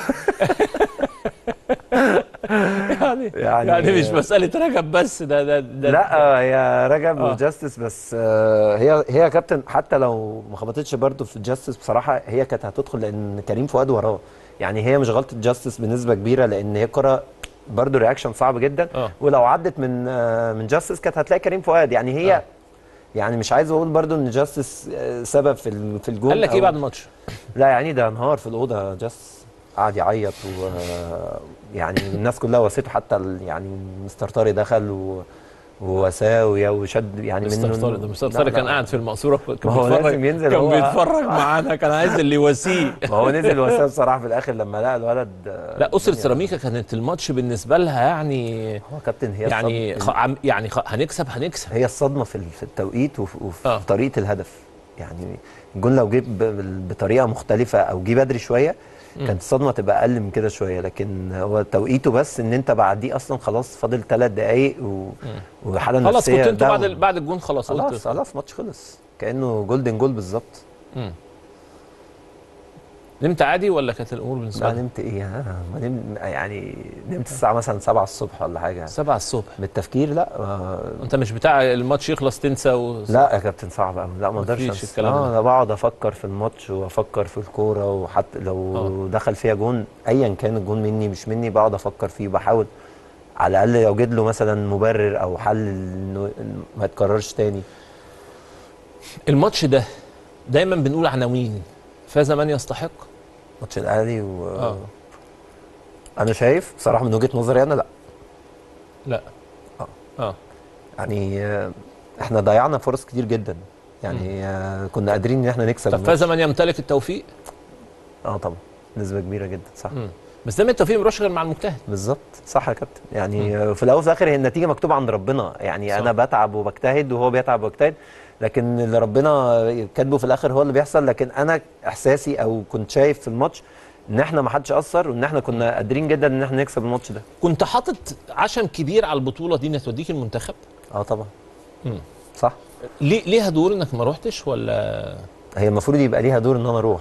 يعني, يعني- يعني مش مساله رجب بس ده ده, ده لا آه، هي رجب آه. وجاستس بس آه، هي هي يا كابتن حتى لو ما خبطتش برضو في جاستس بصراحه هي كانت هتدخل لان كريم فؤاد وراه يعني هي مش غلطه جاستس بنسبه كبيره لان هي كره برضو رياكشن صعب جدا آه. ولو عدت من آه، من جاستس كانت هتلاقي كريم فؤاد يعني هي آه. يعني مش عايز اقول برضو ان جاستس آه، سبب في ال- في الجول قال لك ايه أو- بعد الماتش؟ لا يعني ده انهار في الاوضه جاستس قعد يعيط و يعني الناس كلها واسيته حتى ال- يعني مستر طارق دخل و وواساه ويا- وشد يعني مستر طارق ده مستر لا، طارق لا. كان قاعد في المقصوره كان ما هو بيتفرج لازم ينزل كان هو- بيتفرج معانا كان عايز اللي يواسيه ما هو نزل واساه بصراحه في الاخر لما لقى الولد لا اسره سيراميكا كانت الماتش بالنسبه لها يعني هو كابتن هي يعني الصد- خ... عم- يعني خ... هنكسب هنكسب هي الصدمه في ال- في التوقيت وفي, وفي آه. طريقه الهدف يعني الجون لو جه ب- بطريقه مختلفه او جه بدري شويه كانت الصدمه تبقى اقل من كده شويه لكن هو توقيته بس ان انت بعديه اصلا خلاص فاضل ثلاث دقائق و... وحاله خلاص نفسيه كنت انتوا down. بعد ال- بعد الجون خلاص خلاص قلت خلاص ماتش خلص كانه جولدن جول بالظبط مم. نمت عادي ولا كانت الامور بالنسبه لا لك نمت ايه ها ما نم يعني نمت الساعه مثلا 7 الصبح ولا حاجه 7 الصبح بالتفكير لا آه انت مش بتاع الماتش يخلص تنسى و... لا يا كابتن صعب قوي لا ما اقدرش مفيش أنسى. الكلام اه ده. انا بقعد افكر في الماتش وافكر في الكوره وحتى لو آه. دخل فيها جون ايا كان الجون مني مش مني بقعد افكر فيه بحاول على الاقل اوجد له مثلا مبرر او حل انه إنه ما يتكررش تاني الماتش ده دايما بنقول عناوين فاز من يستحق ماتش الاهلي و آه. انا شايف بصراحه من وجهه نظري انا لا لا آه. اه يعني آه، احنا ضيعنا فرص كتير جدا يعني آه، كنا قادرين ان احنا نكسب طب الماتش. فاز من يمتلك التوفيق اه طبعا نسبه كبيره جدا صح مم. بس دايما التوفيق ما بيروحش غير مع المجتهد بالظبط صح يا كابتن يعني آه، في الاول وفي الاخر هي النتيجه مكتوبه عند ربنا يعني صح. انا بتعب وبجتهد وهو بيتعب وبيجتهد لكن اللي ربنا كاتبه في الاخر هو اللي بيحصل لكن انا احساسي او كنت شايف في الماتش ان احنا ما حدش اثر وان احنا كنا قادرين جدا ان احنا نكسب الماتش ده كنت حاطط عشم كبير على البطوله دي انها توديك المنتخب اه طبعا مم. صح ليه ليها دور انك ما روحتش ولا هي المفروض يبقى ليها دور ان انا اروح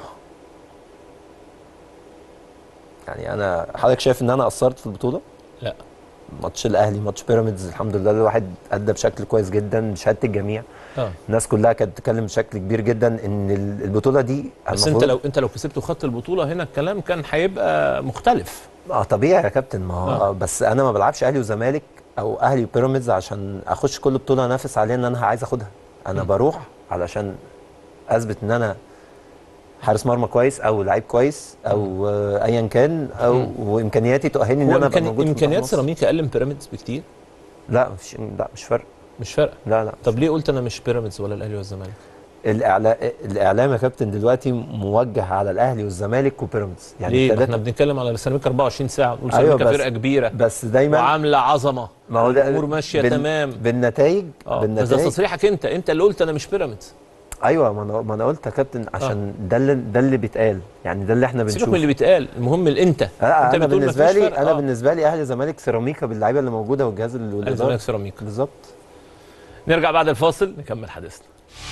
يعني انا حضرتك شايف ان انا قصرت في البطوله لا ماتش الاهلي ماتش بيراميدز الحمد لله الواحد ادى بشكل كويس جدا بشهاده الجميع اه الناس كلها كانت بتتكلم بشكل كبير جدا ان ال- البطوله دي بس المفروض- انت لو انت لو كسبت وخدت البطوله هنا الكلام كان هيبقى مختلف اه طبيعي يا كابتن ما هو آه. آه. بس انا ما بلعبش اهلي وزمالك او اهلي وبيراميدز عشان اخش كل بطوله انافس عليها ان انا عايز اخدها انا م. بروح علشان اثبت ان انا حارس مرمى كويس او لعيب كويس او آه، ايا كان او م. وامكانياتي تؤهلني ان هو انا ابقى إمكاني- موجود في امكانيات منتخب مصر. سيراميكا اقل من بيراميدز بكتير لا مش لا مش فرق مش فارقه لا لا طب ليه قلت انا مش بيراميدز ولا الاهلي ولا الزمالك الإعلا... الاعلام يا كابتن دلوقتي موجه على الاهلي والزمالك وبيراميدز يعني ليه ما التلاتة- احنا بنتكلم على سيراميكا 24 ساعه نقول أيوة سيراميكا بس- فرقه كبيره بس دايما وعامله عظمه ما هو ده الامور ماشيه بال- تمام بالنتائج اه بس ده بالنتائج تصريحك انت انت اللي قلت انا مش بيراميدز ايوه ما انا ما انا قلت يا كابتن عشان ده اللي ده اللي بيتقال يعني ده اللي احنا سيبك بنشوفه من اللي بيتقال المهم اللي انت انا, انت أنا بتقول بالنسبه مفيش لي فرق. انا آه. بالنسبه لي اهلي زمالك سيراميكا باللعيبه اللي موجوده والجهاز ال- اهلي والاداره الزمالك سيراميكا بالظبط نرجع بعد الفاصل نكمل حديثنا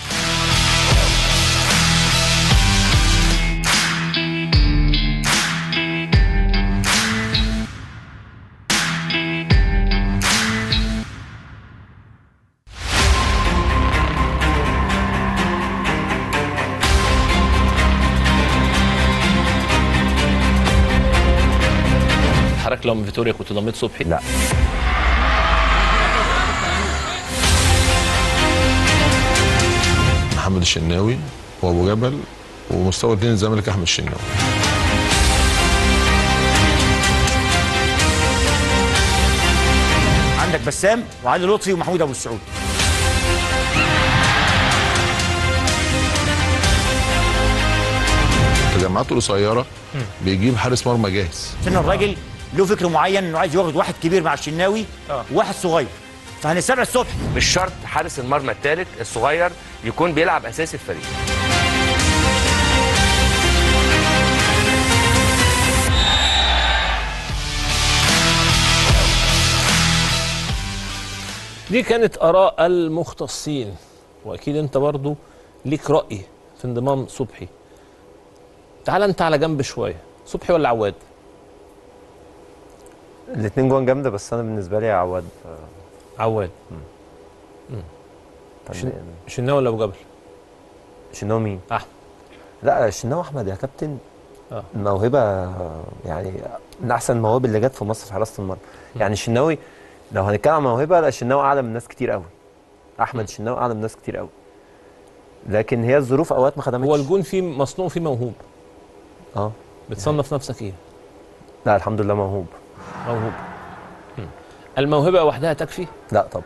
حضرتك لو من فيتوريا كنت ضميت صبحي لا محمد الشناوي وابو جبل ومستوى اثنين الزمالك احمد الشناوي عندك بسام وعلي لطفي ومحمود ابو السعود الجامعات القصيره بيجيب حارس مرمى جاهز عشان الراجل له فكر معين انه عايز ياخد واحد كبير مع الشناوي آه. وواحد صغير فهنستبعد الصبح مش شرط حارس المرمى الثالث الصغير يكون بيلعب اساسي الفريق دي كانت اراء المختصين واكيد انت برضو ليك راي في انضمام صبحي تعال انت على جنب شويه صبحي ولا عواد الاثنين جوان جامده بس انا بالنسبه لي عواد آه، عواد فنان. شناوي ولا ابو جبل شناوي مين؟ احمد لا شناوي احمد يا كابتن آه. موهبه آه، يعني من احسن المواهب اللي جت في مصر في حراسه المرمى يعني الشناوي لو هنتكلم عن موهبه لا الشناوي اعلى من ناس كتير قوي احمد الشناوي اعلى من ناس كتير قوي لكن هي الظروف اوقات ما خدمتش هو الجون فيه مصنوع فيه موهوب اه بتصنف نفسك ايه لا الحمد لله موهوب موهوب مم. الموهبه وحدها تكفي لا طبعا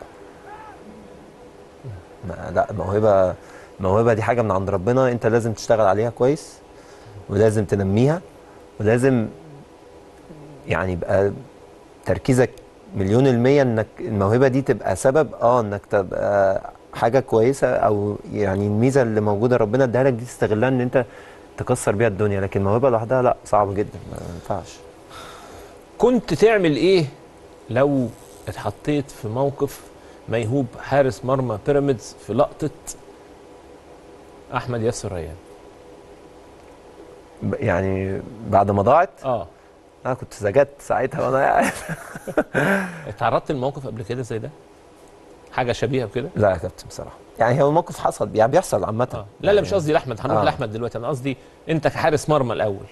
ما لا موهبه موهبه دي حاجه من عند ربنا انت لازم تشتغل عليها كويس ولازم تنميها ولازم يعني يبقى تركيزك مليون المية انك الموهبة دي تبقى سبب اه انك تبقى حاجة كويسة او يعني الميزة اللي موجودة ربنا اداها لك دي تستغلها ان انت تكسر بيها الدنيا لكن الموهبة لوحدها لا صعب جدا ما ينفعش كنت تعمل ايه لو اتحطيت في موقف ميهوب حارس مرمى بيراميدز في لقطه احمد ياسر ريان ب- يعني بعد ما ضاعت اه انا كنت سجدت ساعتها وانا قاعد اتعرضت لموقف قبل كده زي ده حاجه شبيهه بكده لا يا كابتن بصراحه يعني هو الموقف حصل يعني بيحصل عامه اه لا لا مش قصدي لاحمد هنروح آه. لاحمد دلوقتي انا قصدي انت كحارس مرمى الاول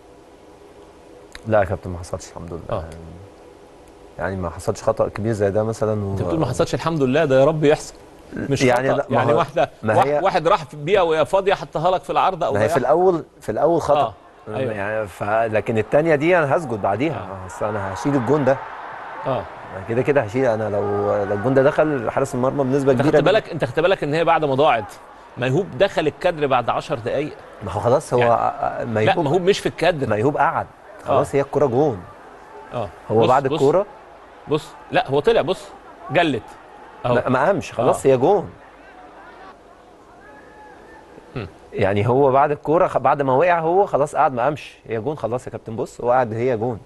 لا يا كابتن ما حصلش الحمد لله اه يعني ما حصلش خطا كبير زي ده مثلا و... انت بتقول ما حصلش الحمد لله ده يا رب يحصل مش يعني يعني لا، ما يعني هو- واحده ما واحد, هي- واحد راح بيها وهي فاضيه حطها لك في العارضه او ما هي في ضيعها. الاول في الاول خطا آه، أيوة. يعني ف... لكن الثانيه دي انا هسجد بعديها بس انا هشيل الجون ده اه أنا كده كده هشيل انا لو لو الجون ده دخل حارس المرمى بنسبه انت كبيره خدت بالك انت خدت بالك ان هي بعد ما ضاعت ميهوب دخل الكادر بعد 10 دقائق ما هو خلاص هو يعني- يعني لا ميهوب مش في الكادر ميهوب قعد خلاص هي الكره جون اه هو بص- بعد بص- الكوره بص لا هو طلع بص جلت اهو ما ما قامش خلاص آه. هي جون يعني هو بعد الكوره خ- بعد ما وقع هو خلاص قعد ما قامش هي جون خلاص يا كابتن بص هو قعد هي جون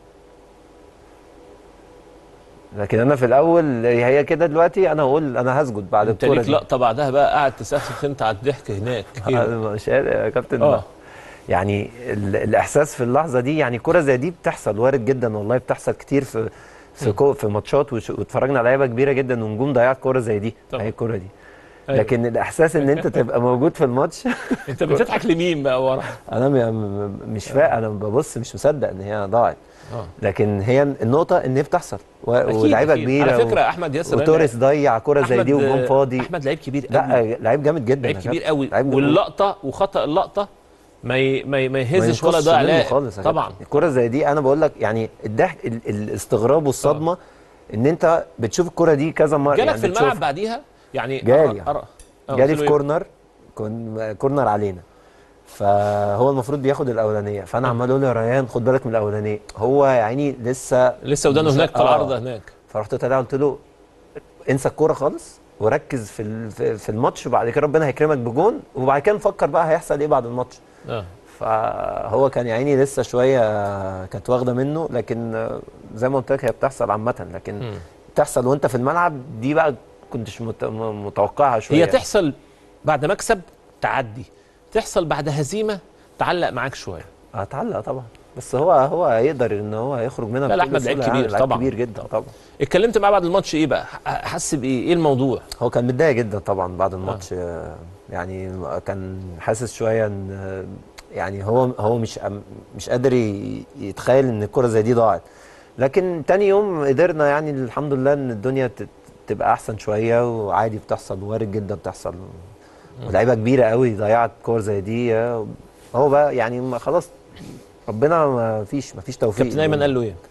لكن انا في الاول هي كده دلوقتي انا هقول انا هسجد بعد انت الكوره ليك دي لقطه بعدها بقى قاعد تسخسخ انت على الضحك هناك أنا مش قادر يا كابتن اه يعني ال- الاحساس في اللحظه دي يعني كره زي دي بتحصل وارد جدا والله بتحصل كتير في في كو في ماتشات وش- واتفرجنا على لعيبه كبيره جدا ونجوم ضيعت كره زي دي طبعا. هي الكره دي أيوة. لكن الاحساس ان انت تبقى موجود في الماتش انت بتضحك لمين بقى ورا انا م- م- مش فاهم انا ببص مش مصدق ان هي ضاعت اه لكن هي النقطه ان هي بتحصل و- أكيد، ولاعيبه أكيد. كبيره على فكره احمد ياسر ريان وتوريس ضيع كره زي دي أحمد- وجون فاضي احمد لعيب كبير قوي لا لعيب جامد جدا لعيب يا كبير كابتن. قوي لعيب جامد. واللقطه وخطا اللقطه ما ي... ما, ي... ما ما يهزش ولا ينقصش ضيع منه لا خالص يا طبعا كابتن. الكره زي دي انا بقول لك يعني الضحك ال- الاستغراب والصدمه ان انت بتشوف الكره دي كذا مره جالك يعني في بتشوف- الملعب بعديها يعني جالي. أرى- أرى. آه، جالي قلت في له إيه؟ كورنر كون كورنر علينا فهو المفروض بياخد الاولانيه فانا عمال اقول له يا ريان خد بالك من الاولانيه هو يا عيني لسه لسه ودانه مش- هناك في آه. العارضه هناك فرحت طالع قلت له انسى الكوره خالص وركز في ال- في- في الماتش وبعد كده ربنا هيكرمك بجون وبعد كده نفكر بقى هيحصل ايه بعد الماتش اه فهو كان يا عيني لسه شويه كانت واخده منه لكن زي ما قلت لك هي بتحصل عامه لكن مم. بتحصل وانت في الملعب دي بقى كنتش مت- م- متوقعها شويه هي تحصل بعد مكسب تعدي تحصل بعد هزيمه تعلق معاك شويه هتعلق طبعا بس هو هو يقدر ان هو يخرج منها لا، لا، بكل أحمد لعيب سهولة كبير يعني، لعيب طبعا. كبير جدا طبعا اتكلمت معاه بعد الماتش ايه بقى ح- حس بايه ايه الموضوع هو كان متضايق جدا طبعا بعد الماتش آه. يعني كان حاسس شويه ان آه، يعني هو هو مش مش قادر ي- يتخيل ان الكره زي دي ضاعت لكن تاني يوم قدرنا يعني الحمد لله ان الدنيا تت- تبقى احسن شويه وعادي بتحصل وارد جدا تحصل ولاعيبه كبيره قوي ضيعت كور زي دي آه، هو بقى يعني ما خلاص ربنا ما فيش ما فيش توفيق كابتن ايمن قال له ايه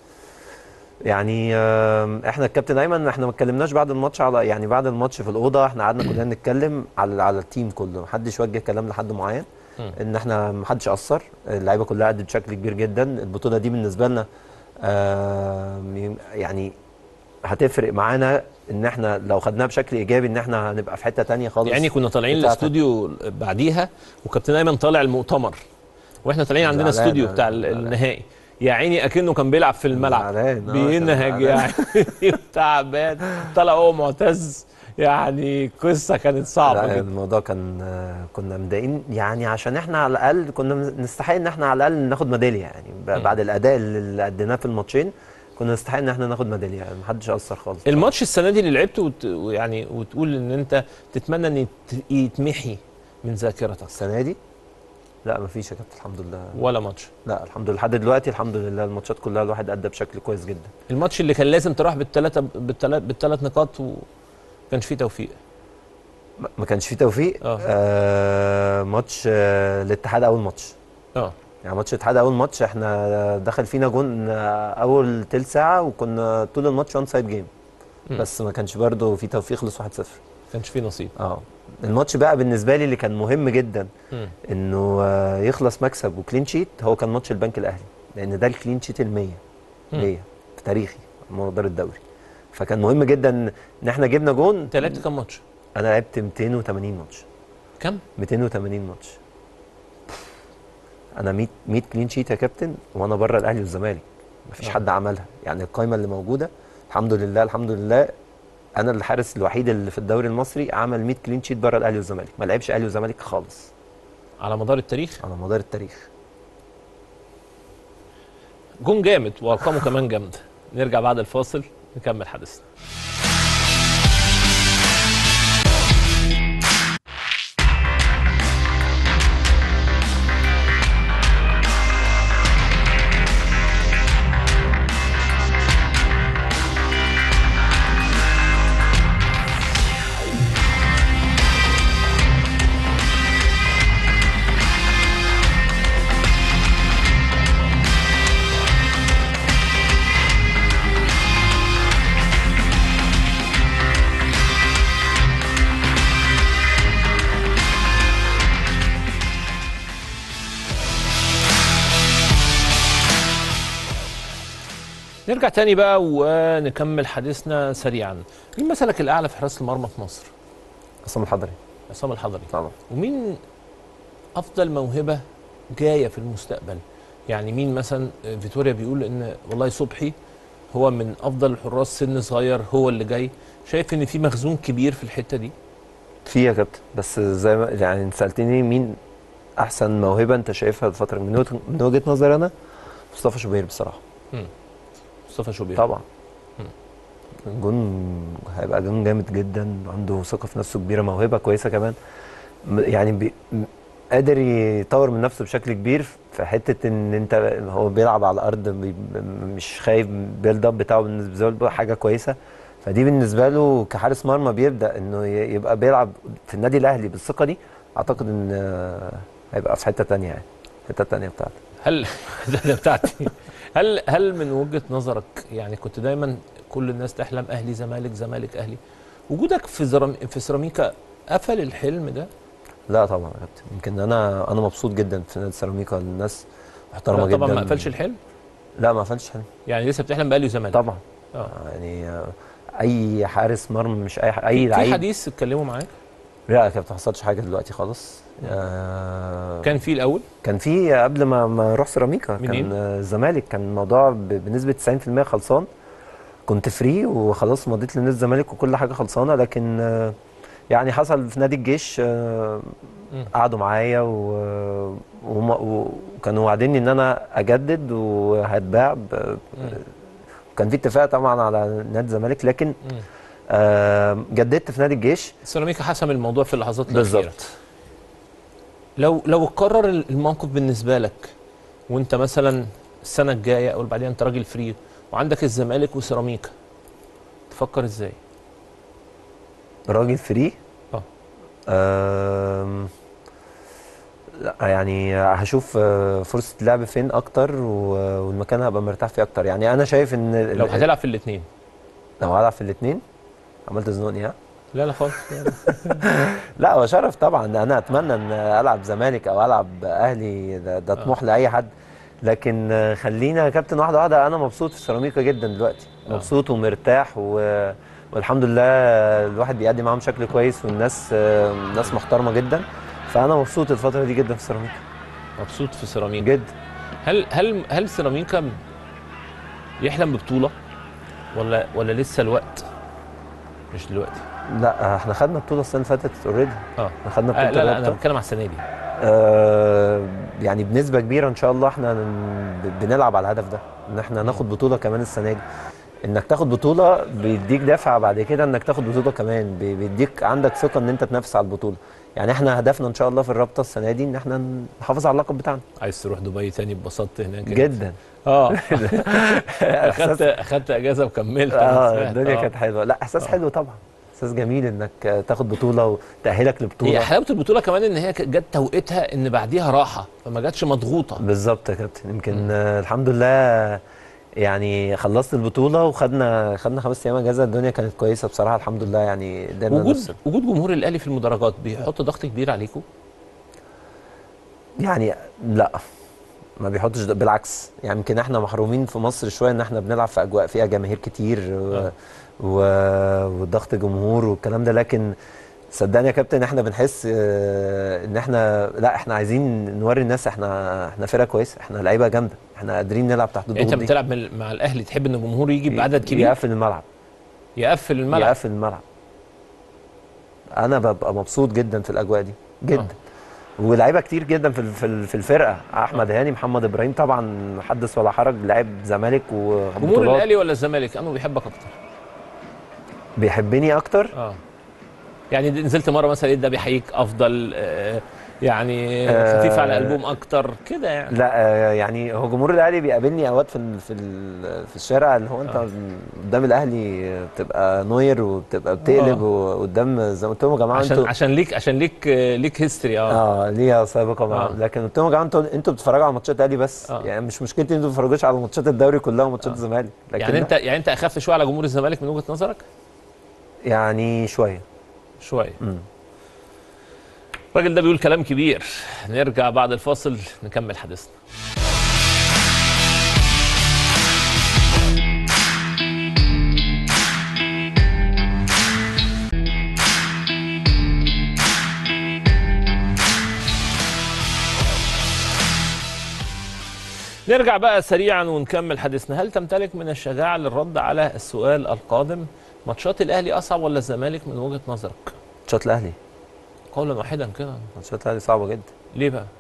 يعني آم، احنا الكابتن ايمن احنا ما اتكلمناش بعد الماتش على يعني بعد الماتش في الاوضه احنا قعدنا كلنا نتكلم على على التيم كله محدش وجه كلام لحد معين ان احنا ما حدش قصر اللعيبه كلها ادت بشكل كبير جدا البطوله دي بالنسبه لنا آم، يعني هتفرق معانا ان احنا لو خدناها بشكل ايجابي ان احنا هنبقى في حته تانية خالص يعني كنا طالعين بتاعتك. الاستوديو بعديها وكابتن ايمن طالع المؤتمر واحنا طالعين عندنا زعلان، استوديو أنا بتاع ال- زعلان. النهائي يا عيني اكنه كان بيلعب في الملعب زعلان، آه، بينهج كان يعني تعبان طلع هو معتز يعني قصه كانت صعبه لا جدا الموضوع كان آه، كنا مضايقين يعني عشان احنا على الاقل كنا نستحق ان احنا على الاقل ناخد ميداليه يعني ب- بعد الاداء اللي اديناه في الماتشين كنا نستحق ان احنا ناخد ميداليه يعني محدش قصر خالص الماتش السنه دي اللي لعبته وت... ويعني وتقول ان انت تتمنى ان يت- يتمحي من ذاكرتك السنه دي لا مفيش يا كابتن الحمد لله ولا ماتش لا الحمد لله لحد دلوقتي الحمد لله الماتشات كلها الواحد ادى بشكل كويس جدا الماتش اللي كان لازم تروح بالثلاثه بالثلاث بالثلاث نقاط وما كانش فيه توفيق ما- ما كانش فيه توفيق آه. آه ماتش آه الاتحاد اول ماتش اه يعني ماتش الاتحاد اول ماتش احنا دخل فينا جون آه، اول تلت ساعه وكنا طول الماتش اون سايد جيم مم. بس ما كانش برضه في توفيق خلص 1-0 ما كانش فيه نصيب اه الماتش بقى بالنسبه لي اللي كان مهم جدا مم. انه آه، يخلص مكسب وكلين شيت هو كان ماتش البنك الاهلي لان ده الكلين شيت ال100 مم. ليا في تاريخي على مدار الدوري فكان مهم جدا ان احنا جبنا جون انت لعبت كام ماتش؟ انا لعبت 280 ماتش كم؟ 280 ماتش انا 100 100 كلين شيت يا كابتن وانا بره الاهلي والزمالك مفيش آه. حد عملها يعني القائمه اللي موجوده الحمد لله الحمد لله انا الحارس الوحيد اللي في الدوري المصري عمل 100 كلين شيت بره الاهلي والزمالك ما لعبش اهلي وزمالك خالص على مدار التاريخ على مدار التاريخ جون جامد وارقامه كمان جامده نرجع بعد الفاصل نكمل حديثنا نرجع تاني بقى ونكمل حديثنا سريعا مين مثلك الاعلى في حراسه المرمى في مصر عصام الحضري عصام الحضري طبعا ومين افضل موهبه جايه في المستقبل يعني مين مثلا فيتوريا بيقول ان والله صبحي هو من افضل الحراس سن صغير هو اللي جاي شايف ان في مخزون كبير في الحته دي في يا كابتن بس زي ما يعني انت سالتني مين احسن موهبه انت شايفها الفتره من وجهه من وجهه نظري انا مصطفى شوبير بصراحه مصطفى شوبير طبعا جون هيبقى جون جامد جدا عنده ثقه في نفسه كبيره موهبه كويسه كمان م- يعني بي م- قادر يطور من نفسه بشكل كبير في حته ان انت هو بيلعب على الارض بي م- مش خايف بيلد اب بتاعه بالنسبه له حاجه كويسه فدي بالنسبه له كحارس مرمى بيبدا انه ي- يبقى بيلعب في النادي الاهلي بالثقه دي اعتقد ان آه، هيبقى في حته تانية يعني حته تانية بتاعته هل ده ده بتاعتي هل هل من وجهه نظرك يعني كنت دايما كل الناس تحلم اهلي زمالك زمالك اهلي وجودك في زرم في سيراميكا قفل الحلم ده لا طبعا يا كابتن يمكن انا انا مبسوط جدا في نادي سيراميكا الناس محترمه لا جدا طبعا ما قفلش الحلم لا ما قفلش حلم يعني لسه بتحلم باهلي وزمالك طبعا اه يعني آه، اي حارس مرمى مش اي ح- اي في- في لعيب حديث اتكلموا معاك لا يا كابتن ما حصلش حاجه دلوقتي خالص آه كان في الاول كان في قبل ما ما اروح سيراميكا منين؟ كان آه، الزمالك كان الموضوع ب- بنسبه 90% خلصان كنت فري وخلاص مضيت لنادي الزمالك وكل حاجه خلصانه لكن آه، يعني حصل في نادي الجيش آه، مم. قعدوا معايا و- وما- وكانوا واعديني ان انا اجدد وهتباع ب- كان في اتفاق طبعا على نادي الزمالك لكن مم. آه، جددت في نادي الجيش سيراميكا حسم الموضوع في اللحظات الاخيره بالظبط لو لو اتكرر الموقف بالنسبه لك وانت مثلا السنه الجايه او اللي بعديها انت راجل فري وعندك الزمالك وسيراميكا تفكر ازاي؟ راجل فري اه آم، لا يعني هشوف آه، فرصة اللعب فين أكتر و- والمكان هبقى مرتاح فيه أكتر يعني أنا شايف إن لو هتلعب في الاثنين لو هلعب في الاتنين عملت تزنقني ها لا لا خالص لا هو شرف طبعا انا اتمنى ان العب زمالك او العب اهلي ده, ده طموح لاي حد لكن آه، خلينا يا كابتن واحده واحده انا مبسوط في سيراميكا جدا دلوقتي آه. مبسوط ومرتاح و... والحمد لله الواحد بيأدي معاهم بشكل كويس والناس آه، ناس محترمه جدا فانا مبسوط الفتره دي جدا في سيراميكا مبسوط في سيراميكا جدا هل هل هل سيراميكا يحلم ببطوله ولا ولا لسه الوقت مش دلوقتي لا احنا خدنا بطوله السنه اللي فاتت اوريدي اه احنا خدنا آه بطوله لا لا انا الرابطة. بتكلم على السنه دي آه، يعني بنسبة كبيرة إن شاء الله إحنا ب- بنلعب على الهدف ده إن إحنا ناخد بطولة كمان السنة دي إنك تاخد بطولة بيديك دافع بعد كده إنك تاخد بطولة كمان بي- بيديك عندك ثقة إن أنت تنافس على البطولة يعني إحنا هدفنا إن شاء الله في الرابطة السنة دي إن إحنا نحافظ على اللقب بتاعنا عايز تروح دبي تاني اتبسطت هناك جدا اه اخدت إحساس اخدت اجازه وكملت أنا آه سمعت. الدنيا آه. كانت حلوة لا إحساس حلو طبعا إحساس جميل إنك تاخد بطولة وتأهلك هي لبطولة حلاوه البطوله كمان ان هي جت توقيتها ان بعديها راحه فما جاتش مضغوطه بالظبط يا كابتن يمكن آه، الحمد لله يعني خلصت البطوله وخدنا خدنا خمس ايام اجازه الدنيا كانت كويسه بصراحه الحمد لله يعني قدرنا وجود نفصل. وجود جمهور الاهلي في المدرجات بيحط ضغط كبير عليكم يعني لا ما بيحطش ده بالعكس يعني يمكن احنا محرومين في مصر شويه ان احنا بنلعب في اجواء فيها جماهير كتير و... آه. و... وضغط جمهور والكلام ده لكن صدقني يا كابتن احنا بنحس آه، ان احنا لا احنا عايزين نوري الناس احنا احنا فرقه كويسه احنا لعيبه جامده احنا قادرين نلعب تحت يعني الضغوط انت دي بتلعب من- مع الاهلي تحب ان الجمهور يجي بعدد كبير يقفل الملعب يقفل الملعب يقفل الملعب انا ببقى مبسوط جدا في الاجواء دي جدا ولاعيبه كتير جدا في ال- في ال- في الفرقه احمد هاني محمد ابراهيم طبعا حدث ولا حرج لاعب زمالك جمهور وبطولات الاهلي ولا الزمالك انه بيحبك اكتر بيحبني اكتر اه يعني نزلت مره مثلا ده بيحييك افضل آه يعني آه. خفيف على قلبهم اكتر كده يعني لا آه، يعني هو جمهور الاهلي بيقابلني اوقات في ال- في ال- في الشارع اللي هو انت آه. قدام الاهلي بتبقى نوير وبتبقى بتقلب آه. وقدام زي ما قلت لهم يا جماعه عشان انتوا عشان ليك عشان ليك آه، ليك هيستوري اه اه ليها سابقه معاهم آه. لكن قلت لهم يا جماعه انتوا انتوا بتتفرجوا على ماتشات الاهلي بس آه. يعني مش مشكلتي انتوا ما بتتفرجوش على ماتشات الدوري كلها وماتشات آه. الزمالك لكن يعني انت يعني انت اخف شويه على جمهور الزمالك من وجهه نظرك يعني شويه شويه مم. الراجل ده بيقول كلام كبير نرجع بعد الفاصل نكمل حديثنا نرجع بقى سريعا ونكمل حديثنا هل تمتلك من الشجاعة للرد على السؤال القادم ماتشات الأهلي أصعب ولا الزمالك من وجهة نظرك ماتشات الاهلي قولا واحدا كده ماتشات الاهلي صعبه جدا ليه بقى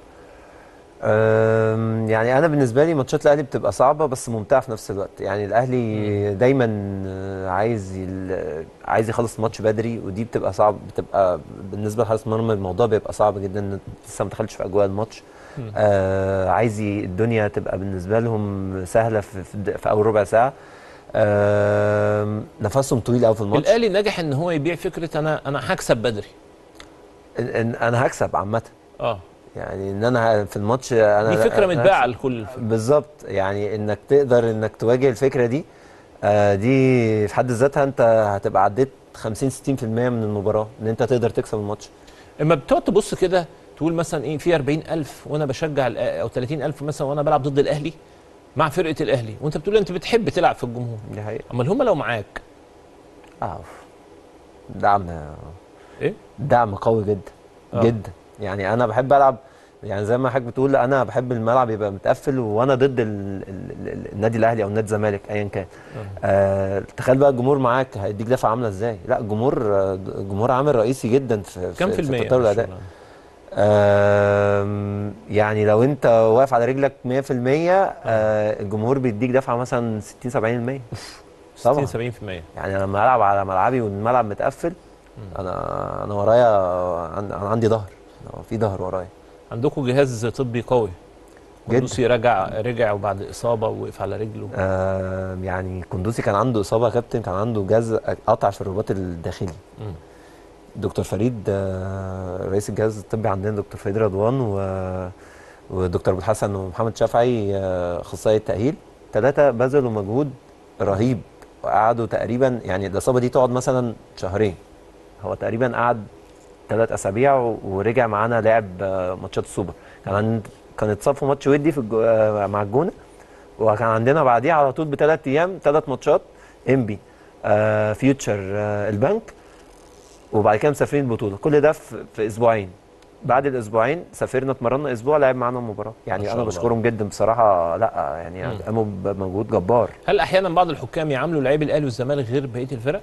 أم، يعني انا بالنسبه لي ماتشات الاهلي بتبقى صعبه بس ممتعه في نفس الوقت يعني الاهلي دايما آه، عايز يل- عايز يخلص الماتش بدري ودي بتبقى صعب بتبقى بالنسبه لحارس المرمى الموضوع بيبقى صعب جدا إن لسه ما دخلتش في اجواء الماتش مم. آه عايز ي- الدنيا تبقى بالنسبه لهم سهله في, في, الد- في اول ربع ساعه آه نفسهم طويل قوي في الماتش الأهلي نجح إن هو يبيع فكرة أنا أنا هكسب بدري إن- إن انا هكسب عامه اه يعني ان انا في الماتش انا دي فكرة أنا متباعة هكسب. لكل بالظبط يعني انك تقدر انك تواجه الفكره دي آه دي في حد ذاتها انت هتبقى عديت 50 60% من المباراه ان انت تقدر تكسب الماتش اما بتقعد تبص كده تقول مثلا ايه في 40000 وانا بشجع الأ- او 30000 مثلا وانا بلعب ضد الاهلي مع فرقه الاهلي وانت بتقول انت بتحب تلعب في الجمهور دي حقيقه امال هم لو معاك اه دعم ايه دعم قوي جدا آه. جدا يعني انا بحب العب يعني زي ما حضرتك بتقول انا بحب الملعب يبقى متقفل وانا ضد ال ال ال النادي الاهلي او نادي الزمالك ايا كان آه تخيل بقى الجمهور معاك هيديك دفعه عامله ازاي لا الجمهور آه، الجمهور عامل رئيسي جدا في كم في المية تطور من الاداء الشغلانة؟ آم، يعني لو انت واقف على رجلك 100% آه الجمهور بيديك دفعه مثلا 60 70% طبعا 60 70% يعني أنا لما العب على ملعبي والملعب متقفل انا انا ورايا عن- انا عندي ظهر أنا في ظهر ورايا عندكم جهاز طبي قوي جدا. قدوسي رجع رجع وبعد اصابه ووقف على رجله آه يعني كندوسي كان عنده اصابه يا كابتن كان عنده جهاز قطع في الرباط الداخلي مم. دكتور فريد آه رئيس الجهاز الطبي عندنا دكتور فريد رضوان و ودكتور ابو الحسن ومحمد شافعي آه، اخصائي التاهيل ثلاثه بذلوا مجهود رهيب وقعدوا تقريبا يعني الاصابه دي تقعد مثلا شهرين هو تقريبا قعد ثلاث اسابيع و- ورجع معانا لعب آه، ماتشات السوبر كان عند كان اتصاب في ماتش ودي في الجو... آه، مع الجونه وكان عندنا بعديها على طول بثلاث ايام ثلاث ماتشات انبي آه فيوتشر آه البنك وبعد كده مسافرين البطوله كل ده في, في اسبوعين بعد الاسبوعين سافرنا اتمرنا اسبوع لعب معانا المباراه ما يعني شاء انا الله. بشكرهم جدا بصراحه لا يعني قاموا بمجهود جبار هل احيانا بعض الحكام يعاملوا لعيب الاهلي والزمالك غير بقيه الفرق؟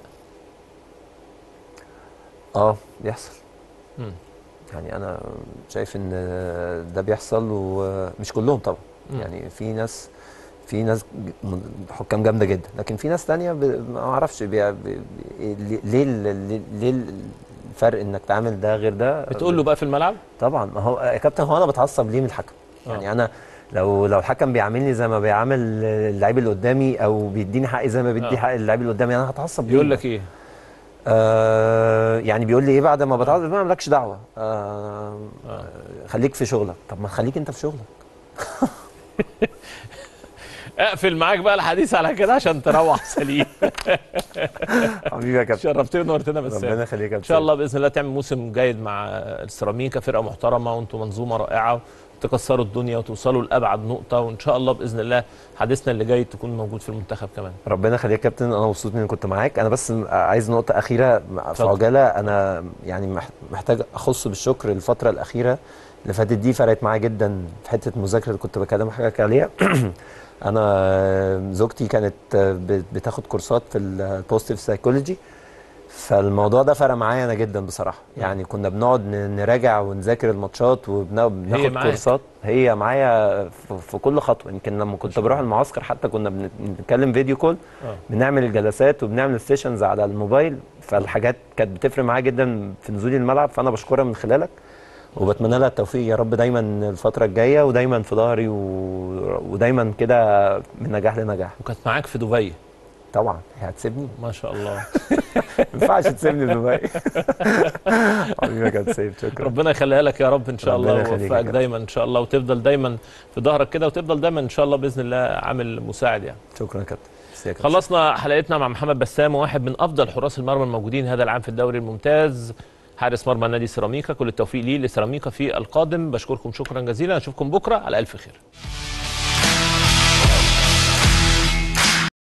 اه بيحصل مم. يعني انا شايف ان ده بيحصل ومش كلهم طبعا مم. يعني في ناس في ناس ج- حكام جامده جدا لكن في ناس تانية ب- ما اعرفش بي... بي... بي... ليه ال- ليه الفرق انك تعمل ده غير ده بتقول له بقى في الملعب؟ طبعا ما هو يا كابتن هو انا بتعصب ليه من الحكم آه. يعني انا لو لو الحكم بيعاملني زي ما بيعامل اللعيب اللي قدامي او بيديني حقي زي ما بيدي آه. حق اللعيب اللي قدامي انا هتعصب ليه يقول لك ايه؟ آه يعني بيقول لي ايه بعد ما بتعصب ما مالكش دعوه آه خليك في شغلك طب ما خليك انت في شغلك اقفل معاك بقى الحديث على كده عشان تروح سليم حبيبي يا كابتن شرفتنا ونورتنا بس ربنا يخليك يا كابتن ان شاء الله باذن الله تعمل موسم جيد مع السيراميكا فرقه محترمه وانتم منظومه رائعه تكسروا الدنيا وتوصلوا لابعد نقطه وان شاء الله باذن الله حديثنا اللي جاي تكون موجود في المنتخب كمان ربنا يخليك يا كابتن انا مبسوط اني كنت معاك انا بس عايز نقطه اخيره في اتفضل. عجاله انا يعني مح- محتاج اخص بالشكر الفتره الاخيره اللي فاتت دي فرقت معايا جدا في حته المذاكره اللي كنت بكلم حضرتك عليها انا زوجتي كانت بت- بتاخد كورسات في البوزيتيف سايكولوجي فالموضوع ده فرق معايا انا جدا بصراحه يعني كنا بنقعد ن- نراجع ونذاكر الماتشات وبناخد معاك. كورسات هي معايا في, في كل خطوه يمكن لما كنت بروح المعسكر حتى كنا بن- بنتكلم فيديو كول آه. بنعمل الجلسات وبنعمل سيشنز على الموبايل فالحاجات كانت بتفرق معايا جدا في نزولي الملعب فانا بشكرها من خلالك وبتمنى لها التوفيق يا رب دايما الفتره الجايه ودايما في ظهري و... ودايما كده من نجاح لنجاح وكانت معاك في دبي طبعا هي هتسيبني ما شاء الله ما ينفعش تسيبني في دبي حبيبي يا كابتن سيف شكرا ربنا يخليها لك يا رب ان شاء ربنا الله يخليك يا ويوفقك كابتن. دايما ان شاء الله وتفضل دايما في ظهرك كده وتفضل دايما ان شاء الله باذن الله عامل مساعد يعني شكرا يا كابتن ميرسي يا كابتن. خلصنا حلقتنا مع محمد بسام واحد من افضل حراس المرمى الموجودين هذا العام في الدوري الممتاز حارس مرمى نادي سيراميكا كل التوفيق ليه لسيراميكا في القادم بشكركم شكرا جزيلا اشوفكم بكره على الف خير